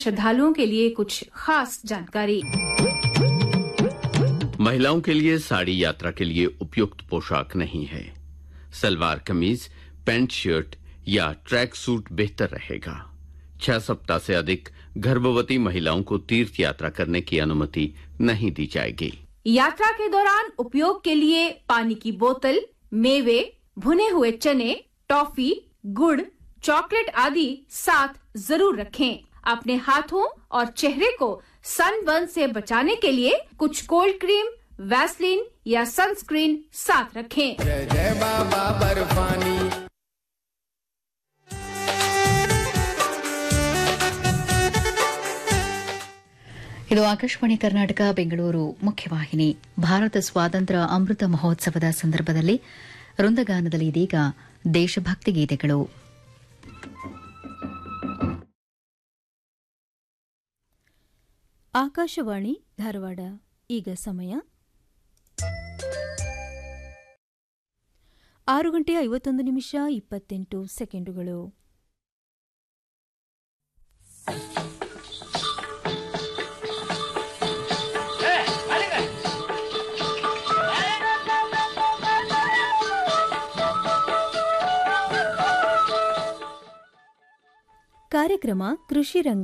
श्रद्धालुओं के लिए कुछ खास जानकारी महिलाओं के लिए साड़ी यात्रा के लिए उपयुक्त पोशाक नहीं है सलवार कमीज पैंट शर्ट या ट्रैक सूट बेहतर रहेगा छह सप्ताह से अधिक गर्भवती महिलाओं को तीर्थ यात्रा करने की अनुमति नहीं दी जाएगी यात्रा के दौरान उपयोग के लिए पानी की बोतल मेवे भुने हुए चने टॉफी गुड़ चॉकलेट आदि साथ जरूर रखें अपने हाथों और चेहरे को सनबर्न से बचाने के लिए कुछ कोल्ड क्रीम वैसलीन या सनस्क्रीन साथ रखें जय जय बाबा बर्फानी ಇದು ಆಕಾಶವಾಣಿ ಕರ್ನಾಟಕ ಬೆಂಗಳೂರು ಮುಖ್ಯವಾಹಿನಿ ಭಾರತ ಸ್ವಾತಂತ್ರ್ಯ ಅಮೃತ ಮಹೋತ್ಸವದ ಸಂದರ್ಭದಲ್ಲಿ ವೃಂದಗಾನದಲ್ಲಿ ಇದೀಗ ದೇಶಭಕ್ತಿ ಗೀತೆಗಳು ಆಕಾಶವಾಣಿ ಧಾರವಾಡ ಈಗ ಸಮಯ ಆರು ಗಂಟೆ ಐವತ್ತೊಂದು ನಿಮಿಷ ಇಪ್ಪತ್ತೆಂಟು ಸೆಕೆಂಡುಗಳು ಕಾರ್ಯಕ್ರಮ ಕೃಷಿ ರಂಗ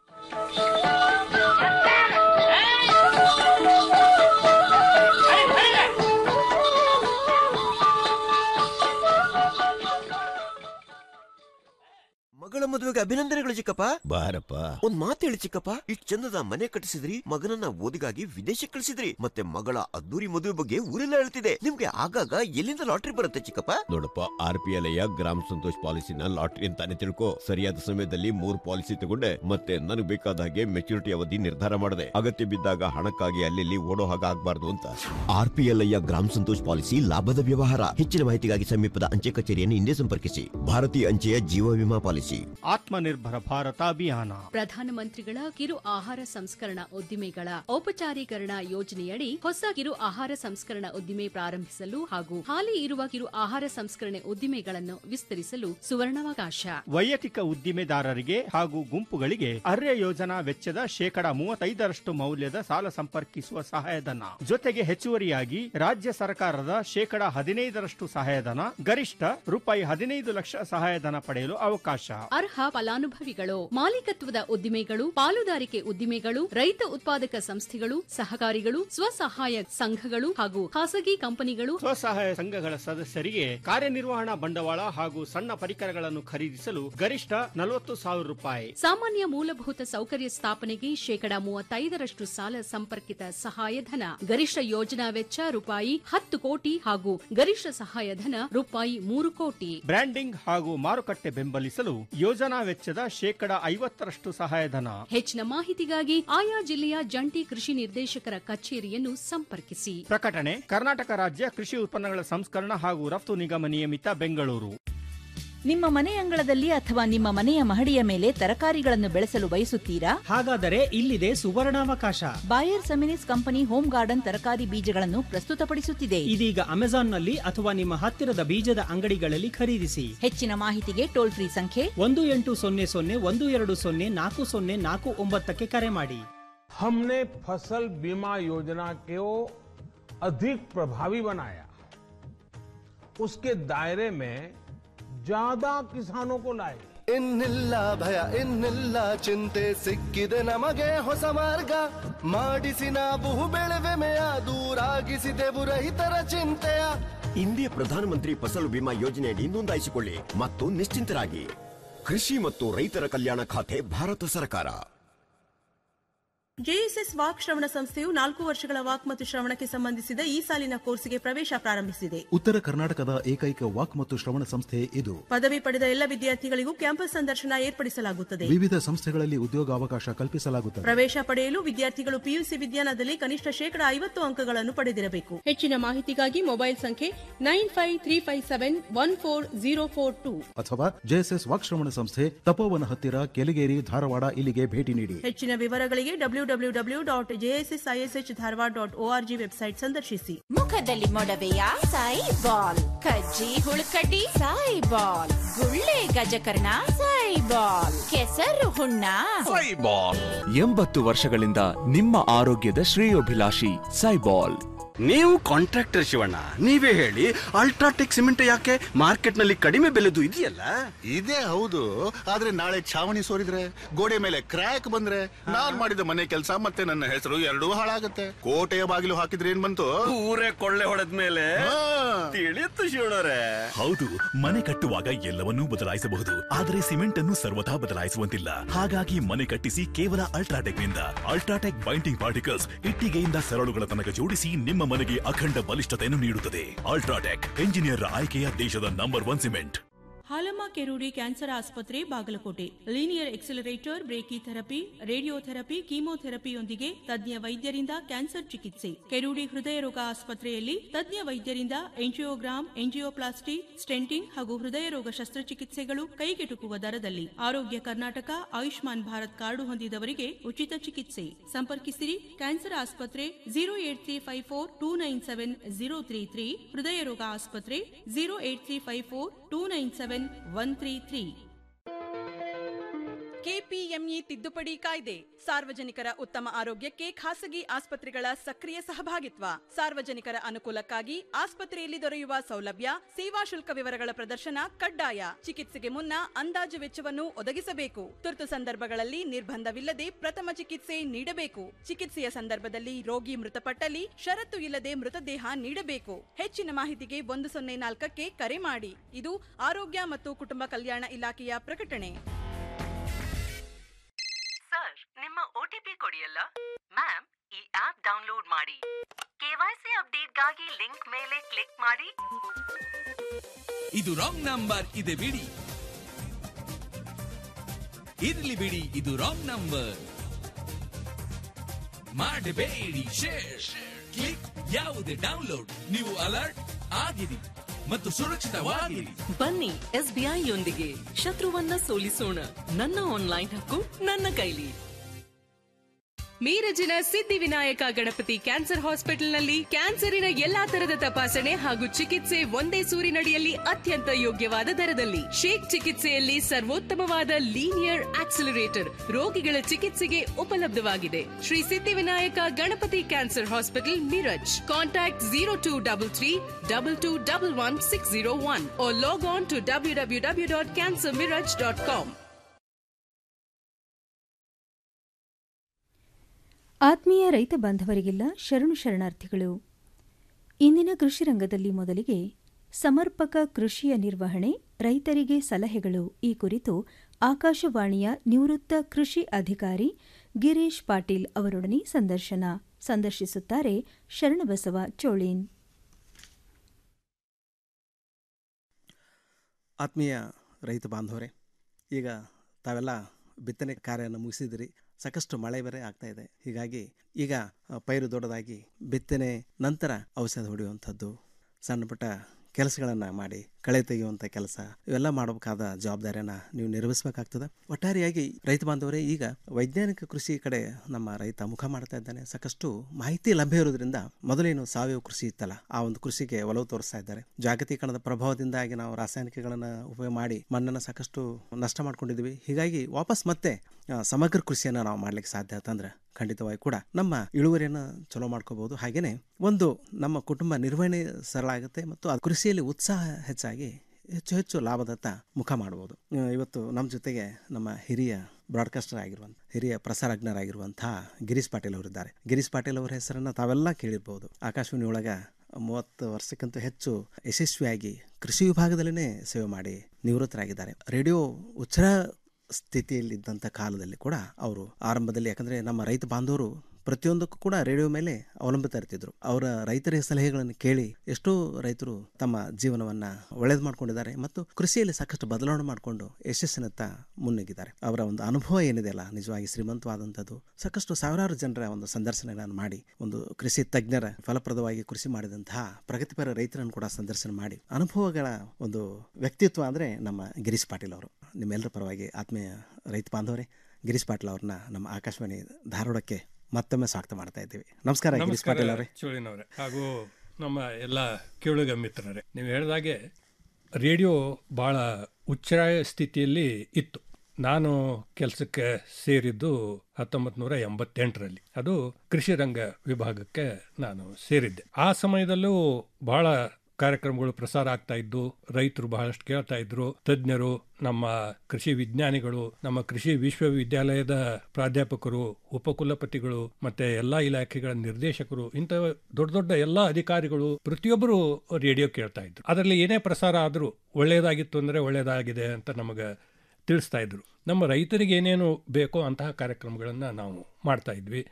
ಮಗಳ ಮದುವೆಗೆ ಅಭಿನಂದನೆಗಳು ಚಿಕ್ಕಪ್ಪ ಬಾರಪ್ಪ ಒಂದ್ ಮಾತು ಹೇಳಿ ಚಿಕ್ಕಪ್ಪ ಇಷ್ಟ್ ಚಂದದ ಮನೆ ಕಟ್ಟಿಸಿದ್ರಿ ಮಗನನ್ನ ಓದಿಗಾಗಿ ವಿದೇಶಕ್ಕೆ ಕಳಿಸಿದ್ರಿ ಮತ್ತೆ ಮಗಳ ಅದ್ದೂರಿ ಮದುವೆ ಬಗ್ಗೆ ಊರೆಲ್ಲ ಹೇಳ್ತಿದೆ ನಿಮ್ಗೆ ಆಗಾಗ ಎಲ್ಲಿಂದ ಲಾಟ್ರಿ ಬರುತ್ತೆ ಚಿಕ್ಕಪ್ಪ ನೋಡಪ್ಪ ಆರ್ ಪಿ ಎಲ್ ಗ್ರಾಮ ಸಂತೋಷ್ ಪಾಲಿಸಿನ ಲಾಟ್ರಿ ಅಂತಾನೆ ತಿಳ್ಕೊ ಸರಿಯಾದ ಸಮಯದಲ್ಲಿ ಮೂರ್ ಪಾಲಿಸಿ ತಗೊಂಡೆ ಮತ್ತೆ ನನಗೆ ಬೇಕಾದ ಹಾಗೆ ಮೆಚುರಿಟಿ ಅವಧಿ ನಿರ್ಧಾರ ಮಾಡಿದೆ ಅಗತ್ಯ ಬಿದ್ದಾಗ ಹಣಕ್ಕಾಗಿ ಅಲ್ಲಿ ಓಡೋ ಹಾಗೆ ಆಗ್ಬಾರ್ದು ಅಂತ ಆರ್ ಪಿ ಎಲ್ ಗ್ರಾಮ ಸಂತೋಷ್ ಪಾಲಿಸಿ ಲಾಭದ ವ್ಯವಹಾರ ಹೆಚ್ಚಿನ ಮಾಹಿತಿಗಾಗಿ ಸಮೀಪದ ಅಂಚೆ ಕಚೇರಿಯನ್ನು ಹಿಂದೆ ಸಂಪರ್ಕಿಸಿ ಭಾರತೀಯ ಅಂಚೆಯ ಜೀವ ವಿಮಾ ಪಾಲಿಸಿ ಆತ್ಮನಿರ್ಭರ ಭಾರತ ಅಭಿಯಾನ ಪ್ರಧಾನಮಂತ್ರಿಗಳ ಕಿರು ಆಹಾರ ಸಂಸ್ಕರಣಾ ಉದ್ದಿಮೆಗಳ ಔಪಚಾರೀಕರಣ ಯೋಜನೆಯಡಿ ಹೊಸ ಕಿರು ಆಹಾರ ಸಂಸ್ಕರಣಾ ಉದ್ದಿಮೆ ಪ್ರಾರಂಭಿಸಲು ಹಾಗೂ ಹಾಲಿ ಇರುವ ಕಿರು ಆಹಾರ ಸಂಸ್ಕರಣೆ ಉದ್ದಿಮೆಗಳನ್ನು ವಿಸ್ತರಿಸಲು ಸುವರ್ಣಾವಕಾಶ ವೈಯಕ್ತಿಕ ಉದ್ದಿಮೆದಾರರಿಗೆ ಹಾಗೂ ಗುಂಪುಗಳಿಗೆ ಅರ್ಯ ಯೋಜನಾ ವೆಚ್ಚದ ಶೇಕಡ ಮೂವತ್ತೈದರಷ್ಟು ಮೌಲ್ಯದ ಸಾಲ ಸಂಪರ್ಕಿಸುವ ಸಹಾಯಧನ ಜೊತೆಗೆ ಹೆಚ್ಚುವರಿಯಾಗಿ ರಾಜ್ಯ ಸರ್ಕಾರದ ಶೇಕಡ ಹದಿನೈದರಷ್ಟು ಸಹಾಯಧನ ಗರಿಷ್ಠ ರೂಪಾಯಿ ಹದಿನೈದು ಲಕ್ಷ ಸಹಾಯಧನ ಪಡೆಯಲು ಅವಕಾಶ ಅರ್ಹ ಫಲಾನುಭವಿಗಳು ಮಾಲೀಕತ್ವದ ಉದ್ದಿಮೆಗಳು ಪಾಲುದಾರಿಕೆ ಉದ್ದಿಮೆಗಳು ರೈತ ಉತ್ಪಾದಕ ಸಂಸ್ಥೆಗಳು ಸಹಕಾರಿಗಳು ಸ್ವಸಹಾಯ ಸಂಘಗಳು ಹಾಗೂ ಖಾಸಗಿ ಕಂಪನಿಗಳು ಸ್ವಸಹಾಯ ಸಂಘಗಳ ಸದಸ್ಯರಿಗೆ ಕಾರ್ಯನಿರ್ವಹಣಾ ಬಂಡವಾಳ ಹಾಗೂ ಸಣ್ಣ ಪರಿಕರಗಳನ್ನು ಖರೀದಿಸಲು ಗರಿಷ್ಠ ನಲವತ್ತು ಸಾವಿರ ರೂಪಾಯಿ ಸಾಮಾನ್ಯ ಮೂಲಭೂತ ಸೌಕರ್ಯ ಸ್ಥಾಪನೆಗೆ ಶೇಕಡ ಮೂವತ್ತೈದರಷ್ಟು ಸಾಲ ಸಂಪರ್ಕಿತ ಸಹಾಯಧನ ಗರಿಷ್ಠ ಯೋಜನಾ ವೆಚ್ಚ ರೂಪಾಯಿ ಹತ್ತು ಕೋಟಿ ಹಾಗೂ ಗರಿಷ್ಠ ಸಹಾಯಧನ ರೂಪಾಯಿ ಮೂರು ಕೋಟಿ ಬ್ರ್ಯಾಂಡಿಂಗ್ ಹಾಗೂ ಮಾರುಕಟ್ಟೆ ಬೆಂಬಲಿಸಲು ಯೋಜನಾ ವೆಚ್ಚದ ಶೇಕಡ ಐವತ್ತರಷ್ಟು ಸಹಾಯಧನ ಹೆಚ್ಚಿನ ಮಾಹಿತಿಗಾಗಿ ಆಯಾ ಜಿಲ್ಲೆಯ ಜಂಟಿ ಕೃಷಿ ನಿರ್ದೇಶಕರ ಕಚೇರಿಯನ್ನು ಸಂಪರ್ಕಿಸಿ ಪ್ರಕಟಣೆ ಕರ್ನಾಟಕ ರಾಜ್ಯ ಕೃಷಿ ಉತ್ಪನ್ನಗಳ ಸಂಸ್ಕರಣ ಹಾಗೂ ರಫ್ತು ನಿಗಮ ನಿಯಮಿತ ಬೆಂಗಳೂರು ನಿಮ್ಮ ಮನೆ ಅಂಗಳದಲ್ಲಿ ಅಥವಾ ನಿಮ್ಮ ಮನೆಯ ಮಹಡಿಯ ಮೇಲೆ ತರಕಾರಿಗಳನ್ನು ಬೆಳೆಸಲು ಬಯಸುತ್ತೀರಾ ಹಾಗಾದರೆ ಇಲ್ಲಿದೆ ಸುವರ್ಣಾವಕಾಶ Bayer Seminis company home garden ತರಕಾರಿ ಬೀಜಗಳನ್ನು ಪ್ರಸ್ತುತಪಡಿಸುತ್ತಿದೆ ಇದೀಗ ಅಮೆಜಾನ್ನಲ್ಲಿ ಅಥವಾ ನಿಮ್ಮ ಹತ್ತಿರದ ಬೀಜದ ಅಂಗಡಿಗಳಲ್ಲಿ ಖರೀದಿಸಿ ಹೆಚ್ಚಿನ ಮಾಹಿತಿಗೆ ಟೋಲ್ ಫ್ರೀ ಸಂಖ್ಯೆ ಒಂದು ಎಂಟು ಸೊನ್ನೆ ಸೊನ್ನೆ ಒಂದು ಎರಡು ಸೊನ್ನೆ ನಾಲ್ಕು ಸೊನ್ನೆ ನಾಲ್ಕು ಒಂಬತ್ತಕ್ಕೆ ಕರೆ ಮಾಡಿ हमने फसल बीमा योजना को अधिक प्रभावी बनाया उसके दायरे में ज्यादा किसानों को लाए ಇನ್ನಿಲ್ಲ ಭಯ ಇನ್ನಿಲ್ಲ ಚಿಂತೆ ಸಿಕ್ಕಿದೆ ನಮಗೆ ಹೊಸ ಮಾರ್ಗ ಮಾಡಿಸಿ ನಾವು ಬೆಳೆವೆಮೆಯ ದೂರಾಗಿಸಿದೆವು ರೈತರ ಚಿಂತೆಯ ಇಂದಿಯ ಪ್ರಧಾನಮಂತ್ರಿ ಫಸಲು ಬಿಮಾ ಯೋಜನೆಯಡಿ ನೋಂದಾಯಿಸಿಕೊಳ್ಳಿ ಮತ್ತು ನಿಶ್ಚಿಂತರಾಗಿ ಕೃಷಿ ಮತ್ತು ರೈತರ ಕಲ್ಯಾಣ ಖಾತೆ ಭಾರತ ಸರ್ಕಾರ ಜೆಎಸ್ಎಸ್ ವಾಕ್ ಶ್ರವಣ ಸಂಸ್ಥೆಯು ನಾಲ್ಕು ವರ್ಷಗಳ ವಾಕ್ ಮತ್ತು ಶ್ರವಣಕ್ಕೆ ಸಂಬಂಧಿಸಿದ ಈ ಸಾಲಿನ ಕೋರ್ಸ್ಗೆ ಪ್ರವೇಶ ಪ್ರಾರಂಭಿಸಿದೆ ಉತ್ತರ ಕರ್ನಾಟಕದ ಏಕೈಕ ವಾಕ್ ಮತ್ತು ಶ್ರವಣ ಸಂಸ್ಥೆ ಇದು ಪದವಿ ಪಡೆದ ಎಲ್ಲ ವಿದ್ಯಾರ್ಥಿಗಳಿಗೂ ಕ್ಯಾಂಪಸ್ ಸಂದರ್ಶನ ಏರ್ಪಡಿಸಲಾಗುತ್ತದೆ ವಿವಿಧ ಸಂಸ್ಥೆಗಳಲ್ಲಿ ಉದ್ಯೋಗಾವಕಾಶ ಕಲ್ಪಿಸಲಾಗುತ್ತದೆ ಪ್ರವೇಶ ಪಡೆಯಲು ವಿದ್ಯಾರ್ಥಿಗಳು ಪಿಯುಸಿ ವಿಜ್ಞಾನದಲ್ಲಿ ಕನಿಷ್ಠ ಶೇಕಡ ಐವತ್ತು ಅಂಕಗಳನ್ನು ಪಡೆದಿರಬೇಕು ಹೆಚ್ಚಿನ ಮಾಹಿತಿಗಾಗಿ ಮೊಬೈಲ್ ಸಂಖ್ಯೆ nine five three five seven one four zero four two ಅಥವಾ ಜೆಎಸ್ಎಸ್ ವಾಕ್ ಶ್ರವಣ ಸಂಸ್ಥೆ ತಪೋವನ ಹತ್ತಿರ ಕೆಲಿಗೇರಿ ಧಾರವಾಡ ಇಲ್ಲಿಗೆ ಭೇಟಿ ನೀಡಿ ಹೆಚ್ಚಿನ ವಿವರಗಳಿಗೆ W W W dot JSS ISH Dharwad dot ORG website ಸಂದರ್ಶಿಸಿ ಮುಖದಲ್ಲಿ ಮೊಡವೆಯ ಸಾಯಿ ಬಾಲ್ ಕಜ್ಜಿ ಹುಳುಕಡ್ಡಿ ಸಾಯಿ ಬಾಲ್ ಗುಳ್ಳೆ ಗಜಕರ್ಣ ಸಾಯಿ ಬಾಲ್ ಕೆಸರು ಹುಣ್ಣ ಎಂಬತ್ತು ವರ್ಷಗಳಿಂದ ನಿಮ್ಮ ಆರೋಗ್ಯದ ಶ್ರೇಯೋಭಿಲಾಷಿ ಸೈಬಾಲ್ ನೀವು ಕಾಂಟ್ರಾಕ್ಟರ್ ಶಿವಣ್ಣ ನೀವೇ ಹೇಳಿ ಅಲ್ಟ್ರಾಟೆಕ್ ಸಿಮೆಂಟ್ ಯಾಕೆ ಮಾರ್ಕೆಟ್ ನಲ್ಲಿ ಕಡಿಮೆ ಬೆಲೆದು ಇದೆಯಲ್ಲ ಇದೇ ಹೌದು ಆದ್ರೆ ನಾಳೆ ಛಾವಣಿ ಸೋರಿದ್ರೆ ಗೋಡೆ ಮೇಲೆ ಕ್ರ್ಯಾಕ್ ಬಂದ್ರೆ ನಾನ್ ಮಾಡಿದ ಮನೆ ಕೆಲಸ ಮತ್ತೆ ನನ್ನ ಹೆಸರು ಎರಡೂ ಹಾಳಾಗತ್ತೆ ಕೋಟೆಯ ಬಾಗಿಲು ಹಾಕಿದ್ರೆ ಏನ್ ಬಂತು ಊರೇ ಕೊಳ್ಳೆ ಹೊಡೆದ ಮೇಲೆ ತಿಳಿಯುತ್ತು ಶಿವಣ್ಣರೇ ಹೌದು ಮನೆ ಕಟ್ಟುವಾಗ ಎಲ್ಲವನ್ನೂ ಬದಲಾಯಿಸಬಹುದು ಆದರೆ ಸಿಮೆಂಟ್ ಅನ್ನು ಸರ್ವಥಾ ಬದಲಾಯಿಸುವಂತಿಲ್ಲ ಹಾಗಾಗಿ ಮನೆ ಕಟ್ಟಿಸಿ ಕೇವಲ ಅಲ್ಟ್ರಾಟೆಕ್ ನಿಂದ ಅಲ್ಟ್ರಾಟೆಕ್ ಬೈಂಡಿಂಗ್ ಪಾರ್ಟಿಕಲ್ಸ್ ಇಟ್ಟಿಗೆಯಿಂದ ಸರಳುಗಳ ತನಕ ಜೋಡಿಸಿ ನಿಮ್ಮ ಮನೆಗೆ ಅಖಂಡ ಬಲಿಷ್ಠತೆಯನ್ನು ನೀಡುತ್ತದೆ ಅಲ್ಟ್ರಾಟೆಕ್ ಎಂಜಿನಿಯರ್ ಆಯ್ಕೆಯ ದೇಶದ number one cement Halamma Kerudi cancer ಆಸ್ಪತ್ರೆ Bagalkote linear accelerator brachytherapy radiotherapy ಕೀಮೋಥೆರಪಿಯೊಂದಿಗೆ ತಜ್ಞ ವೈದ್ಯರಿಂದ ಕ್ಯಾನ್ಸರ್ ಚಿಕಿತ್ಸೆ ಕೆರೂಡಿ ಹೃದಯ ರೋಗ ಆಸ್ಪತ್ರೆಯಲ್ಲಿ ತಜ್ಞ ವೈದ್ಯರಿಂದ ಎಂಜಿಯೋಗ್ರಾಮ್ ಎಂಜಿಯೋಪ್ಲಾಸ್ಟಿ ಸ್ಟೆಂಟಿಂಗ್ ಹಾಗೂ ಹೃದಯ ರೋಗ ಶಸ್ತ್ರಚಿಕಿತ್ಸೆಗಳು ಕೈಗೆಟುಕುವ ದರದಲ್ಲಿ ಆರೋಗ್ಯ ಕರ್ನಾಟಕ ಆಯುಷ್ಮಾನ್ ಭಾರತ್ ಕಾರ್ಡು ಹೊಂದಿದವರಿಗೆ ಉಚಿತ ಚಿಕಿತ್ಸೆ ಸಂಪರ್ಕಿಸಿರಿ ಕ್ಯಾನ್ಸರ್ ಆಸ್ಪತ್ರೆ zero eight three five four two nine seven zero three three ಹೃದಯ ರೋಗ ಆಸ್ಪತ್ರೆ zero eight three five four two nine seven one three three KPME ತಿದ್ದುಪಡಿ ಕಾಯ್ದೆ ಸಾರ್ವಜನಿಕರ ಉತ್ತಮ ಆರೋಗ್ಯಕ್ಕೆ ಖಾಸಗಿ ಆಸ್ಪತ್ರೆಗಳ ಸಕ್ರಿಯ ಸಹಭಾಗಿತ್ವ ಸಾರ್ವಜನಿಕರ ಅನುಕೂಲಕ್ಕಾಗಿ ಆಸ್ಪತ್ರೆಯಲ್ಲಿ ದೊರೆಯುವ ಸೌಲಭ್ಯ ಸೇವಾ ಶುಲ್ಕ ವಿವರಗಳ ಪ್ರದರ್ಶನ ಕಡ್ಡಾಯ ಚಿಕಿತ್ಸೆಗೆ ಮುನ್ನ ಅಂದಾಜು ವೆಚ್ಚವನ್ನು ಒದಗಿಸಬೇಕು ತುರ್ತು ಸಂದರ್ಭಗಳಲ್ಲಿ ನಿರ್ಬಂಧವಿಲ್ಲದೆ ಪ್ರಥಮ ಚಿಕಿತ್ಸೆ ನೀಡಬೇಕು ಚಿಕಿತ್ಸೆಯ ಸಂದರ್ಭದಲ್ಲಿ ರೋಗಿ ಮೃತಪಟ್ಟಲ್ಲಿ ಷರತ್ತು ಇಲ್ಲದೆ ಮೃತದೇಹ ನೀಡಬೇಕು ಹೆಚ್ಚಿನ ಮಾಹಿತಿಗೆ ಒಂದು ಸೊನ್ನೆ ನಾಲ್ಕಕ್ಕೆ ಕರೆ ಮಾಡಿ ಇದು ಆರೋಗ್ಯ ಮತ್ತು ಕುಟುಂಬ ಕಲ್ಯಾಣ ಇಲಾಖೆಯ ಪ್ರಕಟಣೆ ಸರ್ ನಿಮ್ಮ ಒಟಿಪಿ ಕೊಡಿಯಲ್ಲ ಮ್ಯಾಮ್ ಈ ಆಪ್ ಡೌನ್ಲೋಡ್ ಮಾಡಿ ಕೆವೈಸಿ ಅಪ್ಡೇಟ್ಗಾಗಿ ಲಿಂಕ್ ಮೇಲೆ ಕ್ಲಿಕ್ ಮಾಡಿ ಇದು ರಾಂಗ್ ನಂಬರ್ ಇದೆ ಬಿಡಿ ಇರ್ಲಿ ಬಿಡಿ ಇದು ರಾಂಗ್ ನಂಬರ್ ಮಾಡಬೇಡಿ ಶೇರ್ ಕ್ಲಿಕ್ ಯಾವುದೇ ಡೌನ್ಲೋಡ್ ನೀವು ಅಲರ್ಟ್ ಆಗಿರಿ ಮತ್ತು ಸುರಕ್ಷಿತವಾಗಿರಿ ಬನ್ನಿ ಎಸ್ಬಿಐ ಯೊಂದಿಗೆ ಶತ್ರುವನ್ನ ಸೋಲಿಸೋಣ ನನ್ನ ಆನ್ಲೈನ್ ಹಕ್ಕು ನನ್ನ ಕೈಲಿ ಮೀರಜಿನ ಸಿದ್ಧಿವಿನಾಯಕ ಗಣಪತಿ ಕ್ಯಾನ್ಸರ್ ಹಾಸ್ಪಿಟಲ್ನಲ್ಲಿ ಕ್ಯಾನ್ಸರಿನ ಎಲ್ಲಾ ತರದ ತಪಾಸಣೆ ಹಾಗೂ ಚಿಕಿತ್ಸೆ ಒಂದೇ ಸೂರಿನಡಿಯಲ್ಲಿ ಅತ್ಯಂತ ಯೋಗ್ಯವಾದ ದರದಲ್ಲಿ ಶೇಕ್ ಚಿಕಿತ್ಸೆಯಲ್ಲಿ ಸರ್ವೋತ್ತಮವಾದ ಲೀನಿಯರ್ ಆಕ್ಸಿಲರೇಟರ್ ರೋಗಿಗಳ ಚಿಕಿತ್ಸೆಗೆ ಉಪಲಬ್ಧವಾಗಿದೆ Shri Siddhivinayak Ganapati cancer hospital Miraj contact zero two double three double two double one six zero one log on to W W W dot cancer Miraj dot com ಆತ್ಮೀಯ ರೈತ ಬಾಂಧವರಿಗೆಲ್ಲ ಶರಣು ಶರಣಾರ್ಥಿಗಳು ಇಂದಿನ ಕೃಷಿ ರಂಗದಲ್ಲಿ ಮೊದಲಿಗೆ ಸಮರ್ಪಕ ಕೃಷಿಯ ನಿರ್ವಹಣೆ ರೈತರಿಗೆ ಸಲಹೆಗಳು ಈ ಕುರಿತು ಆಕಾಶವಾಣಿಯ ನಿವೃತ್ತ ಕೃಷಿ ಅಧಿಕಾರಿ ಗಿರೀಶ್ ಪಾಟೀಲ್ ಅವರೊಡನೆ ಸಂದರ್ಶನ ಸಂದರ್ಶಿಸುತ್ತಾರೆ ಶರಣಬಸವ ಚೋಳೀನ್ ಆತ್ಮೀಯ ರೈತ ಬಾಂಧವರೇ ಈಗ ತಾವೆಲ್ಲ ಬಿತ್ತನೆ ಕಾರ್ಯವನ್ನು ಮುಗಿಸಿದಿರಿ ಸಾಕಷ್ಟು ಮಳೆ ಬೇರೆ ಆಗ್ತಾ ಇದೆ ಹೀಗಾಗಿ ಈಗ ಆ, ಪೈರು ದೊಡ್ಡದಾಗಿ ಬಿತ್ತನೆ ನಂತರ ಔಷಧ ಹೊಡೆಯುವಂಥದ್ದು ಸಣ್ಣ ಪುಟ್ಟ ಕೆಲಸಗಳನ್ನು ಮಾಡಿ ಕಳೆ ತೆಗೆಯುವಂಥ ಕೆಲಸ ಇವೆಲ್ಲ ಮಾಡಬೇಕಾದ ಜವಾಬ್ದಾರಿಯನ್ನು ನೀವು ನಿರ್ವಹಿಸಬೇಕಾಗ್ತದೆ ಒಟ್ಟಾರೆಯಾಗಿ ರೈತ ಬಾಂಧವರೇ ಈಗ ವೈಜ್ಞಾನಿಕ ಕೃಷಿ ಕಡೆ ನಮ್ಮ ರೈತ ಮುಖ ಮಾಡ್ತಾ ಇದ್ದಾನೆ ಸಾಕಷ್ಟು ಮಾಹಿತಿ ಲಭ್ಯ ಇರೋದ್ರಿಂದ ಮೊದಲೇನು ಸಾವಯವ ಕೃಷಿ ಇತ್ತಲ್ಲ ಆ ಒಂದು ಕೃಷಿಗೆ ಒಲವು ತೋರಿಸ್ತಾ ಇದ್ದಾರೆ ಜಾಗತೀಕರಣದ ಪ್ರಭಾವದಿಂದಾಗಿ ನಾವು ರಾಸಾಯನಿಕಗಳನ್ನು ಉಪಯೋಗ ಮಾಡಿ ಮಣ್ಣನ್ನು ಸಾಕಷ್ಟು ನಷ್ಟ ಮಾಡ್ಕೊಂಡಿದ್ವಿ ಹೀಗಾಗಿ ವಾಪಸ್ ಮತ್ತೆ ಆ, ಸಮಗ್ರ ಕೃಷಿಯನ್ನು ನಾವು ಮಾಡ್ಲಿಕ್ಕೆ ಸಾಧ್ಯ ಅಂತಂದ್ರೆ ಖಂಡಿತವಾಗಿ ಕೂಡ ನಮ್ಮ ಇಳುವರಿಯನ್ನು ಚಲೋ ಮಾಡ್ಕೋಬಹುದು ಹಾಗೇನೆ ಒಂದು ನಮ್ಮ ಕುಟುಂಬ ನಿರ್ವಹಣೆ ಸರಳ ಆಗುತ್ತೆ ಮತ್ತು ಆ ಕೃಷಿಯಲ್ಲಿ ಉತ್ಸಾಹ ಹೆಚ್ಚಾಗಿ ಹೆಚ್ಚು ಹೆಚ್ಚು ಲಾಭದತ್ತ ಮುಖ ಮಾಡಬಹುದು ಆ, ಇವತ್ತು ನಮ್ಮ ಜೊತೆಗೆ ನಮ್ಮ ಹಿರಿಯ ಬ್ರಾಡ್ಕಾಸ್ಟರ್ ಆಗಿರುವಂಥ ಹಿರಿಯ ಪ್ರಸಾರಜ್ಞರಾಗಿರುವಂತಹ ಗಿರೀಶ್ ಪಾಟೀಲ್ ಅವರಿದ್ದಾರೆ ಗಿರೀಶ್ ಪಾಟೀಲ್ ಅವರ ಹೆಸರನ್ನು ತಾವೆಲ್ಲ ಕೇಳಿರ್ಬೋದು ಆಕಾಶವಾಣಿ ಒಳಗ ಮೂವತ್ತು ವರ್ಷಕ್ಕಿಂತ ಹೆಚ್ಚು ಯಶಸ್ವಿಯಾಗಿ ಕೃಷಿ ವಿಭಾಗದಲ್ಲೇ ಸೇವೆ ಮಾಡಿ ನಿವೃತ್ತರಾಗಿದ್ದಾರೆ ರೇಡಿಯೋ ಉಚ್ಚರ ಸ್ಥಿತಿಯಲ್ಲಿದ್ದಂಥ ಕಾಲದಲ್ಲಿ ಕೂಡ ಅವರು ಆರಂಭದಲ್ಲಿ ಯಾಕಂದರೆ ನಮ್ಮ ರೈತ ಬಾಂಧವರು ಪ್ರತಿಯೊಂದಕ್ಕೂ ಕೂಡ ರೇಡಿಯೋ ಮೇಲೆ ಅವಲಂಬಿತ ಇರ್ತಿದ್ರು ಅವರ ರೈತರ ಸಲಹೆಗಳನ್ನು ಕೇಳಿ ಎಷ್ಟೋ ರೈತರು ತಮ್ಮ ಜೀವನವನ್ನ ಒಳ್ಳೇದು ಮಾಡ್ಕೊಂಡಿದ್ದಾರೆ ಮತ್ತು ಕೃಷಿಯಲ್ಲಿ ಸಾಕಷ್ಟು ಬದಲಾವಣೆ ಮಾಡಿಕೊಂಡು ಯಶಸ್ಸಿನತ್ತ ಮುನ್ನುಗ್ಗಿದ್ದಾರೆ ಅವರ ಒಂದು ಅನುಭವ ಏನಿದೆಯಲ್ಲ ನಿಜವಾಗಿ ಶ್ರೀಮಂತವಾದಂಥದ್ದು ಸಾಕಷ್ಟು ಸಾವಿರಾರು ಜನರ ಒಂದು ಸಂದರ್ಶನಗಳನ್ನು ಮಾಡಿ ಒಂದು ಕೃಷಿ ತಜ್ಞರ ಫಲಪ್ರದವಾಗಿ ಕೃಷಿ ಮಾಡಿದಂತಹ ಪ್ರಗತಿಪರ ರೈತರನ್ನು ಕೂಡ ಸಂದರ್ಶನ ಮಾಡಿ ಅನುಭವಗಳ ಒಂದು ವ್ಯಕ್ತಿತ್ವ ಅಂದರೆ ನಮ್ಮ ಗಿರೀಶ್ ಪಾಟೀಲ್ ಅವರು ನಿಮ್ಮೆಲ್ಲರ ಪರವಾಗಿ ಆತ್ಮೀಯ ರೈತ ಬಾಂಧವರೇ ಗಿರೀಶ್ ಪಾಟೀಲ್ ಅವ್ರನ್ನ ನಮ್ಮ ಆಕಾಶವಾಣಿ ಧಾರವಾಡಕ್ಕೆ ಮತ್ತೊಮ್ಮೆ ಸ್ವಾಗತ ಮಾಡ್ತಾ ಇದ್ದೀವಿ ನಮಸ್ಕಾರ ಗಿರೀಶ್ ಪಾಟೀಲ್ ಅವರೇ ಚೋಳಿನವರೇ ಹಾಗೂ ನಮ್ಮ ಎಲ್ಲ ಕೇಳುಗ ಮಿತ್ರರೇ ನೀವು ಹೇಳಿದಾಗೆ ರೇಡಿಯೋ ಭಾಳ ಉಚ್ಚಾಯ ಸ್ಥಿತಿಯಲ್ಲಿ ಇತ್ತು ನಾನು ಕೆಲಸಕ್ಕೆ ಸೇರಿದ್ದು ಹತ್ತೊಂಬತ್ತು ನೂರ ಎಂಬತ್ತೆಂಟರಲ್ಲಿ ಅದು ಕೃಷಿ ರಂಗ ವಿಭಾಗಕ್ಕೆ ನಾನು ಸೇರಿದ್ದೆ ಆ ಸಮಯದಲ್ಲೂ ಬಹಳ ಕಾರ್ಯಕ್ರಮಗಳು ಪ್ರಸಾರ ಆಗ್ತಾ ಇದ್ದು ರೈತರು ಬಹಳಷ್ಟು ಕೇಳ್ತಾ ಇದ್ರು ತಜ್ಞರು ನಮ್ಮ ಕೃಷಿ ವಿಜ್ಞಾನಿಗಳು ನಮ್ಮ ಕೃಷಿ ವಿಶ್ವವಿದ್ಯಾಲಯದ ಪ್ರಾಧ್ಯಾಪಕರು ಉಪಕುಲಪತಿಗಳು ಮತ್ತೆ ಎಲ್ಲಾ ಇಲಾಖೆಗಳ ನಿರ್ದೇಶಕರು ಇಂಥ ದೊಡ್ಡ ದೊಡ್ಡ ಎಲ್ಲಾ ಅಧಿಕಾರಿಗಳು ಪ್ರತಿಯೊಬ್ಬರು ರೇಡಿಯೋ ಕೇಳ್ತಾ ಇದ್ರು ಅದರಲ್ಲಿ ಏನೇ ಪ್ರಸಾರ ಆದರೂ ಒಳ್ಳೆಯದಾಗಿತ್ತು ಅಂದರೆ ಒಳ್ಳೆಯದಾಗಿದೆ ಅಂತ ನಮಗೆ ತಿಳಿಸ್ತಾ ಇದ್ರು ನಮ್ಮ ರೈತರಿಗೆ ಏನೇನು ಬೇಕೋ ಅಂತಹ ಕಾರ್ಯಕ್ರಮಗಳನ್ನು ನಾವು ಮಾಡ್ತಾ ಇದ್ವಿ